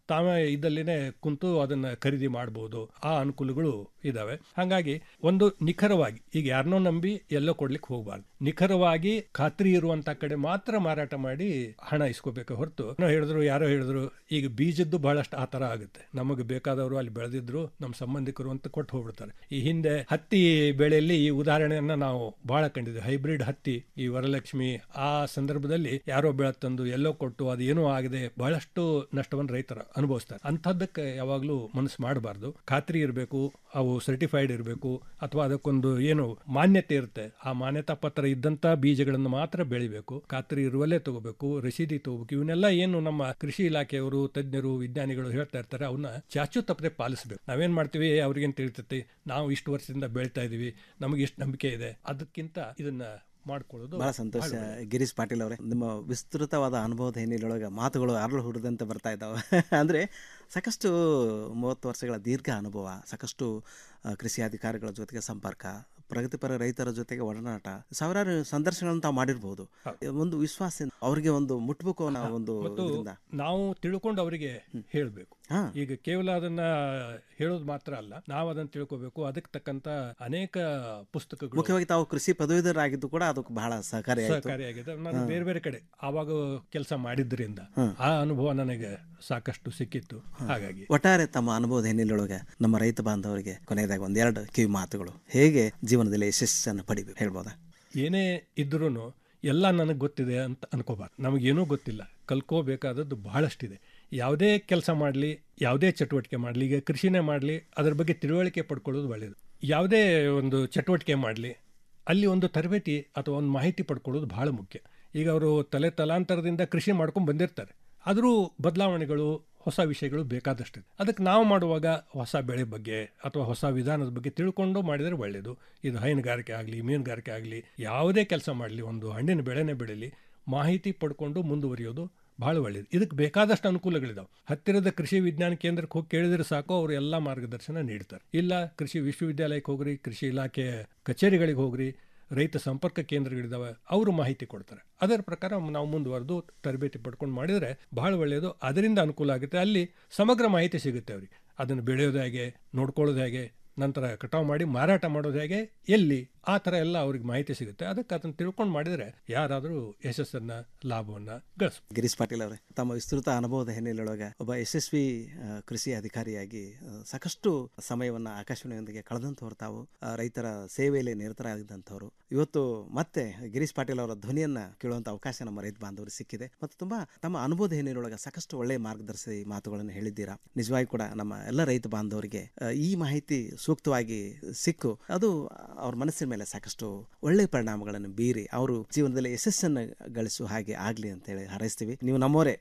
ತಾವೇ ಇದ್ದಲ್ಲಿನೇ ಕುಂತು ಅದನ್ನ ಖರೀದಿ ಮಾಡಬಹುದು ಆ ಅನುಕೂಲಗಳು ಇದಾವೆ ಹಾಗಾಗಿ ಒಂದು ನಿಖರವಾಗಿ ಈಗ ಯಾರನ್ನೋ ನಂಬಿ ಎಲ್ಲೋ ಕೊಡ್ಲಿಕ್ಕೆ ಹೋಗಬಾರ್ದು ನಿಖರವಾಗಿ ಖಾತ್ರಿ ಇರುವಂತ ಕಡೆ ಮಾತ್ರ ಮಾರಾಟ ಮಾಡಿ ಹಣ ಇಸ್ಕೋಬೇಕು ಹೊರತು ಏನೋ ಹೇಳಿದ್ರು ಯಾರೋ ಹೇಳಿದ್ರು ಈಗ ಬೀಜದ್ದು ಬಹಳಷ್ಟು ಆ ತರ ಆಗುತ್ತೆ ನಮಗೆ ಬೇಕಾದವರು ಅಲ್ಲಿ ಬೆಳೆದಿದ್ರು ನಮ್ಮ ಸಂಬಂಧಿಕರು ಅಂತ ಕೊಟ್ಟು ಹೋಗ್ಬಿಡ್ತಾರೆ ಈ ಹಿಂದೆ ಹತ್ತಿ ಬೆಳೆಯಲ್ಲಿ ಈ ಉದಾಹರಣೆಯನ್ನ ನಾವು ಬಹಳ ಕಂಡಿದ್ವಿ ಹೈಬ್ರಿಡ್ ಹತ್ತಿ ಈ ವರಲಕ್ಷ್ಮಿ ಆ ಸಂದರ್ಭದಲ್ಲಿ ಯಾರೋ ಬೆಳೆ ತಂದು ಎಲ್ಲೋ ಕೊಟ್ಟು ಅದು ಏನೂ ಆಗದೆ ಬಹಳಷ್ಟು ನಷ್ಟವನ್ನು ರೈತರ ಅನುಭವಿಸ್ತಾರೆ ಅಂಥದ್ದಕ್ಕೆ ಯಾವಾಗಲೂ ಮನಸ್ಸು ಮಾಡಬಾರ್ದು ಖಾತ್ರಿ ಇರಬೇಕು ಅವು ಸರ್ಟಿಫೈಡ್ ಇರಬೇಕು ಅಥವಾ ಅದಕ್ಕೊಂದು ಏನು ಮಾನ್ಯತೆ ಇರುತ್ತೆ ಆ ಮಾನ್ಯತಾ ಪತ್ರ ಇದ್ದಂತ ಬೀಜಗಳನ್ನು ಮಾತ್ರ ಬೆಳಿಬೇಕು ಖಾತ್ರಿ ಇರುವಲ್ಲೇ ತಗೋಬೇಕು ರಸೀದಿ ತಗೋಬೇಕು ಇವನ್ನೆಲ್ಲ ಏನು ನಮ್ಮ ಕೃಷಿ ಇಲಾಖೆಯವರು ತಜ್ಞರು ವಿಜ್ಞಾನಿಗಳು ಹೇಳ್ತಾ ಇರ್ತಾರೆ ಅವನ್ನ ಚಾಚು ತಪ್ಪದೆ ಪಾಲಿಸಬೇಕು ನಾವೇನ್ ಮಾಡ್ತೀವಿ ಅವ್ರಿಗೇನ್ ತಿಳಿತೈತಿ ನಾವು ಇಷ್ಟು ವರ್ಷದಿಂದ ಬೆಳಿತಾ ಇದೀವಿ ನಮಗೆ ಇಷ್ಟು ನಂಬಿಕೆ ಇದೆ ಅದಕ್ಕಿಂತ ಇದನ್ನ ಮಾಡ್ಕೊಳ್ಳೋದು ಬಹಳ ಸಂತೋಷ ಗಿರೀಶ್ ಪಾಟೀಲ್ ಅವರೇ ನಿಮ್ಮ ವಿಸ್ತೃತವಾದ ಅನುಭವದ ಹಿನ್ನೆಲೆಯೊಳಗೆ ಮಾತುಗಳು ಅರಳು ಹುರಿದಂತೆ ಬರ್ತಾ ಇದ್ದಾವೆ ಅಂದರೆ ಸಾಕಷ್ಟು ಮೂವತ್ತು ವರ್ಷಗಳ ದೀರ್ಘ ಅನುಭವ ಸಾಕಷ್ಟು ಆ, ಕೃಷಿ ಅಧಿಕಾರಿಗಳ ಜೊತೆಗೆ ಸಂಪರ್ಕ ಪ್ರಗತಿಪರ ರೈತರ ಜೊತೆಗೆ ಒಡನಾಟ ಸಾವಿರಾರು ಸಂದರ್ಶನಗಳನ್ನು ತಾವು ಮಾಡಿರ್ಬೋದು ಒಂದು ವಿಶ್ವಾಸ ಅವ್ರಿಗೆ ಒಂದು ಮುಟ್ಬೇಕು ಅನ್ನೋ ಒಂದು ಮತ್ತು ಇದರಿಂದ ನಾವು ತಿಳ್ಕೊಂಡು ಅವರಿಗೆ ಹೇಳಬೇಕು ಈಗ ಕೇವಲ ಅದನ್ನ ಹೇಳೋದು ಮಾತ್ರ ಅಲ್ಲ ನಾವು ಅದನ್ನ ತಿಳ್ಕೋಬೇಕು ಅದಕ್ಕೆ ತಕ್ಕಂತ ಅನೇಕ ಪುಸ್ತಕಗಳು ಮುಖ್ಯವಾಗಿ ತಾವು ಕೃಷಿ ಪದವೀಧರಾಗಿದ್ದು ಕೂಡ ಅದಕ್ಕೆ ಬಹಳ ಸಹಕಾರಿ ಸಹಕಾರಿಯಾಗಿದೆ ನಾನು ಬೇರೆ ಬೇರೆ ಕಡೆ ಆವಾಗ ಕೆಲಸ ಮಾಡಿದ್ರಿಂದ ಹ್ಮ್. ಆ ಅನುಭವ ನನಗೆ ಸಾಕಷ್ಟು ಸಿಕ್ಕಿತ್ತು ಹಾಗಾಗಿ ಒಟ್ಟಾರೆ ತಮ್ಮ ಅನುಭವದ ಹಿನ್ನೆಲೆಯೊಳಗೆ ನಮ್ಮ ರೈತ ಬಾಂಧವರಿಗೆ ಕೊನೆಯದಾಗಿ ಒಂದೆರಡು ಕಿವಿ ಮಾತುಗಳು ಹೇಗೆ ಜೀವನದಲ್ಲಿ ಯಶಸ್ಸನ್ನು ಪಡಿಬೇಕು ಹೇಳ್ಬೋದಾ ಏನೇ ಇದ್ರೂ ಎಲ್ಲ ನನಗೆ ಗೊತ್ತಿದೆ ಅಂತ ಅನ್ಕೋಬಾರ್ದು ನಮಗೇನೂ ಗೊತ್ತಿಲ್ಲ ಕಲ್ಕೋಬೇಕಾದದ್ದು ಬಹಳಷ್ಟಿದೆ ಯಾವುದೇ ಕೆಲಸ ಮಾಡಲಿ ಯಾವುದೇ ಚಟುವಟಿಕೆ ಮಾಡಲಿ ಈಗ ಕೃಷಿನೇ ಮಾಡಲಿ ಅದರ ಬಗ್ಗೆ ತಿಳುವಳಿಕೆ ಪಡ್ಕೊಳ್ಳೋದು ಒಳ್ಳೆಯದು ಯಾವುದೇ ಒಂದು ಚಟುವಟಿಕೆ ಮಾಡಲಿ ಅಲ್ಲಿ ಒಂದು ತರಬೇತಿ ಅಥವಾ ಒಂದು ಮಾಹಿತಿ ಪಡ್ಕೊಳ್ಳೋದು ಬಹಳ ಮುಖ್ಯ ಈಗ ಅವರು ತಲೆ ತಲಾಂತರದಿಂದ ಕೃಷಿ ಮಾಡ್ಕೊಂಡು ಬಂದಿರ್ತಾರೆ ಆದರೂ ಬದಲಾವಣೆಗಳು ಹೊಸ ವಿಷಯಗಳು ಬೇಕಾದಷ್ಟಿದೆ ಅದಕ್ಕೆ ನಾವು ಮಾಡುವಾಗ ಹೊಸ ಬೆಳೆ ಬಗ್ಗೆ ಅಥವಾ ಹೊಸ ವಿಧಾನದ ಬಗ್ಗೆ ತಿಳ್ಕೊಂಡು ಮಾಡಿದರೆ ಒಳ್ಳೆಯದು ಇದು ಹೈನುಗಾರಿಕೆ ಆಗಲಿ ಮೀನುಗಾರಿಕೆ ಆಗಲಿ ಯಾವುದೇ ಕೆಲಸ ಮಾಡಲಿ ಒಂದು ಹಣ್ಣಿನ ಬೆಳೆನೇ ಬೆಳೀಲಿ ಮಾಹಿತಿ ಪಡ್ಕೊಂಡು ಮುಂದುವರಿಯೋದು ಬಹಳ ಒಳ್ಳೆಯದು ಇದಕ್ಕೆ ಬೇಕಾದಷ್ಟು ಅನುಕೂಲಗಳಿದಾವೆ ಹತ್ತಿರದ ಕೃಷಿ ವಿಜ್ಞಾನ ಕೇಂದ್ರಕ್ಕೆ ಹೋಗಿ ಕೇಳಿದ್ರೆ ಸಾಕು ಅವರು ಎಲ್ಲ ಮಾರ್ಗದರ್ಶನ ನೀಡ್ತಾರೆ ಇಲ್ಲ ಕೃಷಿ ವಿಶ್ವವಿದ್ಯಾಲಯಕ್ಕೆ ಹೋಗ್ರಿ ಕೃಷಿ ಇಲಾಖೆ ಕಚೇರಿಗಳಿಗೆ ಹೋಗ್ರಿ ರೈತ ಸಂಪರ್ಕ ಕೇಂದ್ರಗಳಿದಾವೆ ಅವರು ಮಾಹಿತಿ ಕೊಡ್ತಾರೆ ಅದರ ಪ್ರಕಾರ ನಾವು ಮುಂದುವರೆದು ತರಬೇತಿ ಪಡ್ಕೊಂಡು ಮಾಡಿದರೆ ಬಹಳ ಒಳ್ಳೆಯದು ಅದರಿಂದ ಅನುಕೂಲ ಆಗುತ್ತೆ ಅಲ್ಲಿ ಸಮಗ್ರ ಮಾಹಿತಿ ಸಿಗುತ್ತೆ ಅವ್ರಿಗೆ ಅದನ್ನು ಬೆಳೆಯೋದು ಹೇಗೆ ನೋಡ್ಕೊಳ್ಳೋದು ಹೇಗೆ ನಂತರ ಕಟಾವು ಮಾಡಿ ಮಾರಾಟ ಮಾಡೋದು ಹೇಗೆ ಎಲ್ಲಿ ಆ ಥರ ಎಲ್ಲ ಅವ್ರಿಗೆ ಮಾಹಿತಿ ಸಿಗುತ್ತೆ ಅದಕ್ಕೆ ಅದನ್ನು ತಿಳ್ಕೊಂಡು ಮಾಡಿದರೆ ಯಾರಾದರೂ ಯಶಸ್ಸನ್ನ ಲಾಭವನ್ನ ಗಳಿಸ್ಬೋದು ಗಿರೀಶ್ ಪಾಟೀಲ್ ಅವರೇ ತಮ್ಮ ವಿಸ್ತೃತ ಅನುಭವದ ಹಿನ್ನೆಲೆಯೊಳಗೆ ಒಬ್ಬ ಯಶಸ್ವಿ ಆ, ಕೃಷಿ ಅಧಿಕಾರಿಯಾಗಿ ಆ, ಸಾಕಷ್ಟು ಸಮಯವನ್ನು ಆಕಾಶವಾಣಿಯೊಂದಿಗೆ ಕಳೆದಂಥವ್ರು ತಾವು ಆ, ರೈತರ ಸೇವೆಯಲ್ಲಿ ನಿರತರಾಗಿದ್ದಂಥವ್ರು ಇವತ್ತು ಮತ್ತೆ ಗಿರೀಶ್ ಪಾಟೀಲ್ ಅವರ ಧ್ವನಿಯನ್ನ ಕೇಳುವಂಥ ಅವಕಾಶ ನಮ್ಮ ರೈತ ಬಾಂಧವರಿಗೆ ಸಿಕ್ಕಿದೆ ಮತ್ತು ತುಂಬಾ ತಮ್ಮ ಅನುಭವದ ಹಿನ್ನೆಲೆಯೊಳಗೆ ಸಾಕಷ್ಟು ಒಳ್ಳೆಯ ಮಾರ್ಗದರ್ಶಿ ಮಾತುಗಳನ್ನು ಹೇಳಿದ್ದೀರಾ ನಿಜವಾಗಿ ಕೂಡ ನಮ್ಮ ಎಲ್ಲ ರೈತ ಬಾಂಧವರಿಗೆ ಆ, ಈ ಮಾಹಿತಿ ಸೂಕ್ತವಾಗಿ ಸಿಕ್ಕು ಅದು ಅವ್ರ ಮನಸ್ಸಿನ ಮೇಲೆ ಸಾಕಷ್ಟು ಒಳ್ಳೆಯ ಪರಿಣಾಮಗಳನ್ನು ಬೀರಿ ಅವರು ಜೀವನದಲ್ಲಿ ಯಶಸ್ಸನ್ನು ಗಳಿಸುವ ಹಾಗೆ ಆಗಲಿ ಅಂತೇಳಿ ಹಾರೈಸ್ತೀವಿ ನೀವು ನಮ್ಮವರೇ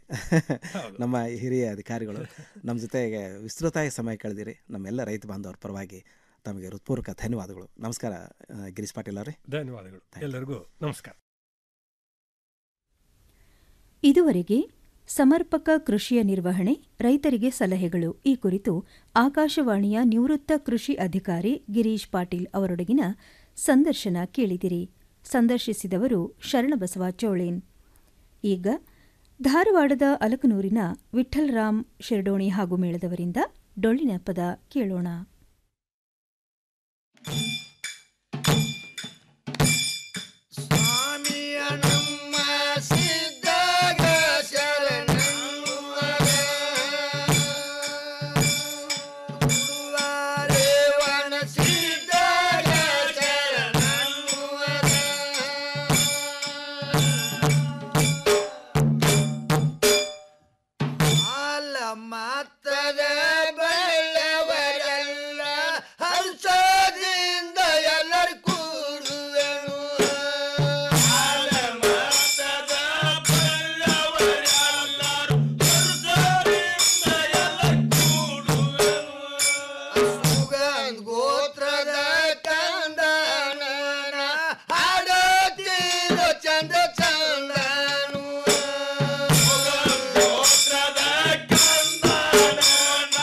ನಮ್ಮ ಹಿರಿಯ ಅಧಿಕಾರಿಗಳು ನಮ್ಮ ಜೊತೆಗೆ ವಿಸ್ತೃತವಾಗಿ ಸಮಯ ಕಳೆದಿರಿ ನಮ್ಮೆಲ್ಲ ರೈತ ಬಾಂಧವರ ಪರವಾಗಿ ತಮಗೆ ಹೃತ್ಪೂರ್ವಕ ಧನ್ಯವಾದಗಳು ನಮಸ್ಕಾರ ಆ, ಗಿರೀಶ್ ಪಾಟೀಲ್ ಅವರೇ ಧನ್ಯವಾದಗಳು ಎಲ್ಲರಿಗೂ ನಮಸ್ಕಾರ ಇದುವರೆಗೆ ಸಮರ್ಪಕ ಕೃಷಿಯ ನಿರ್ವಹಣೆ ರೈತರಿಗೆ ಸಲಹೆಗಳು ಈ ಕುರಿತು ಆಕಾಶವಾಣಿಯ ನಿವೃತ್ತ ಕೃಷಿ ಅಧಿಕಾರಿ ಗಿರೀಶ್ ಪಾಟೀಲ್ ಅವರೊಡಗಿನ ಸಂದರ್ಶನ ಕೇಳಿದಿರಿ ಸಂದರ್ಶಿಸಿದವರು ಶರಣಬಸವ ಚೋಳೇನ್ ಈಗ ಧಾರವಾಡದ ಅಲಕನೂರಿನ ವಿಠ್ಠಲರಾಮ್ ಶಿರ್ಡೋಣಿ ಹಾಗೂ ಮೇಳದವರಿಂದ ಡೊಳ್ಳಿನ ಪದ ಕೇಳೋಣ ಮಾತದ ಬಳ್ಳವರೆಲ್ಲ ಹರ್ಷದಿಂದ ಎಲ್ಲರೂ ಕೂಡುವೆನು ಸುಗಂಧ ಗೋತ್ರದ ಕಂದನ ಹಾಡುತ್ತೀರ ಚಂದ ಚಂದನು ಗೋತ್ರದ ಕಂದನ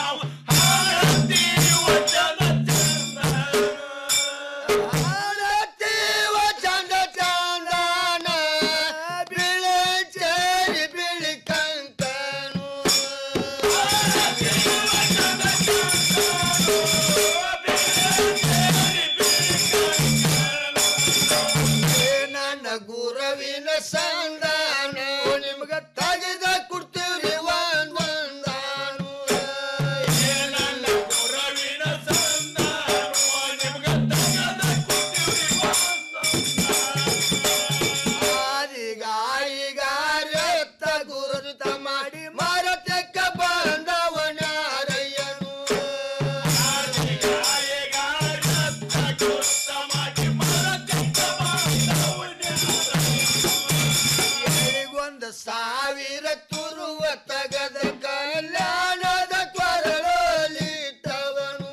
ಕೂರುವ ತಗದ ಕಲ್ಯಾಣದ ಕೊರಳಲಿಟ್ಟವನು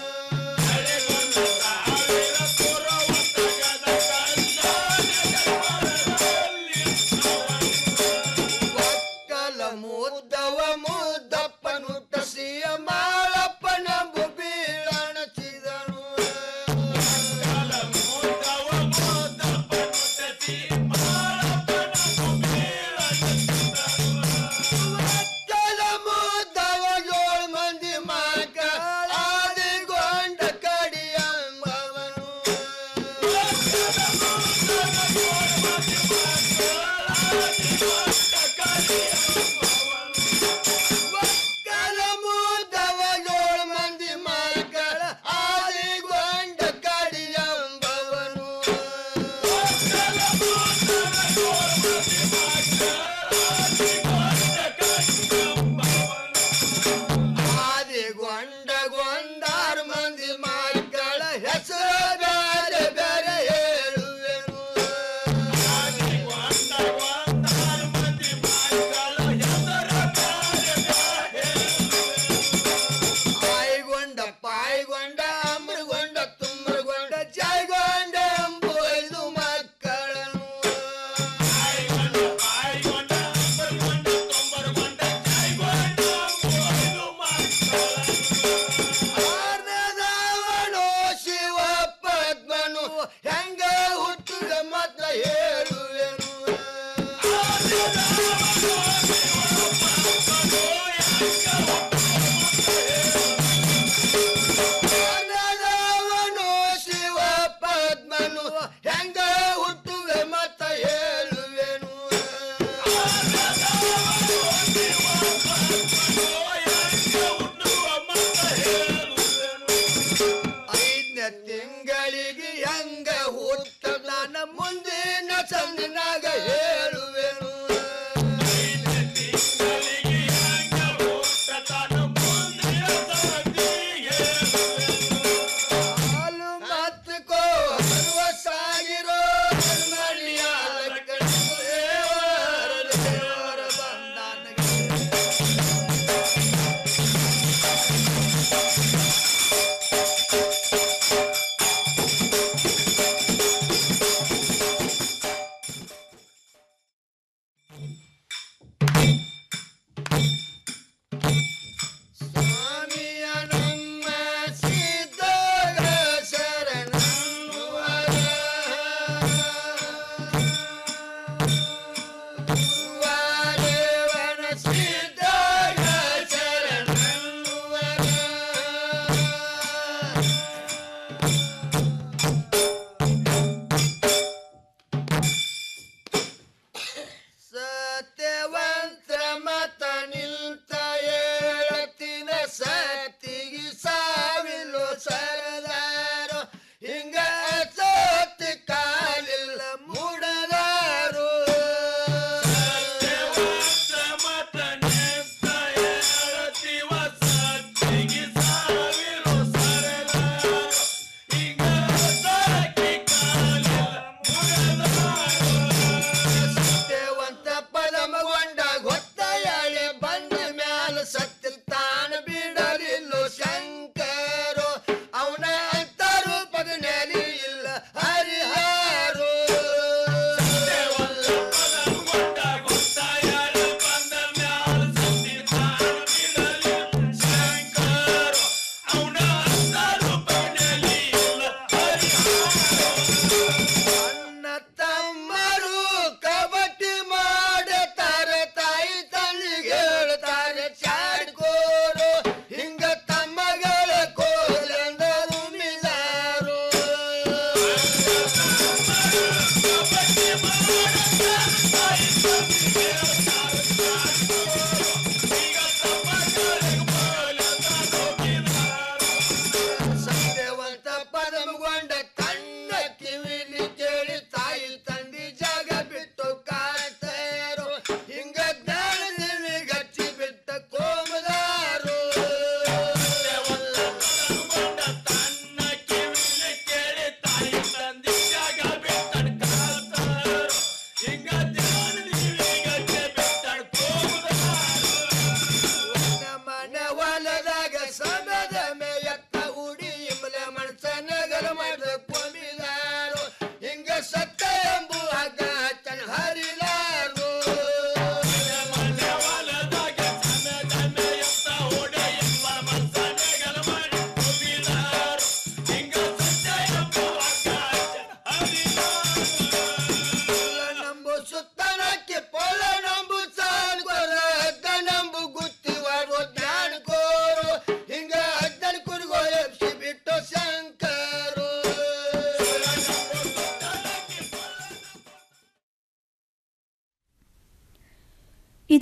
ಒಕ್ಕಲ ಮುದ್ದವ ಮುದ್ದಪ್ಪನು ಟಸಿಯ ಮಾಳಪ್ಪನ ಬೀಳಣಚಿದನು ಒಕ್ಕಲ ಮುದ್ದವ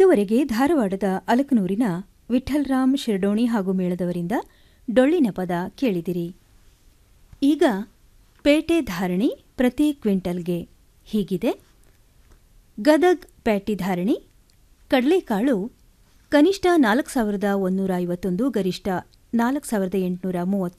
ಇದುವರೆಗೆ ಧಾರವಾಡದ ಅಲಕನೂರಿನ ವಿಠಲ್ರಾಮ್ ಶಿರ್ಡೋಣಿ ಹಾಗೂ ಮೇಳದವರಿಂದ ಡೊಳ್ಳಿನ ಪದ ಕೇಳಿದಿರಿ ಈಗ ಪೇಟೆ ಧಾರಣಿ ಪ್ರತಿ ಕ್ವಿಂಟಲ್ಗೆ ಹೀಗಿದೆ ಗದಗ್ ಪ್ಯಾಟಿ ಧಾರಣಿ ಕಡಲೆಕಾಳು ಕನಿಷ್ಠ ನಾಲ್ಕು ಸಾವಿರದ ಒಂದೂರ ಐವತ್ತೊಂದು ಗರಿಷ್ಠ ನಾಲ್ಕು ಸಾವಿರದ ಎಂಟುನೂರ ಮೂವತ್ತು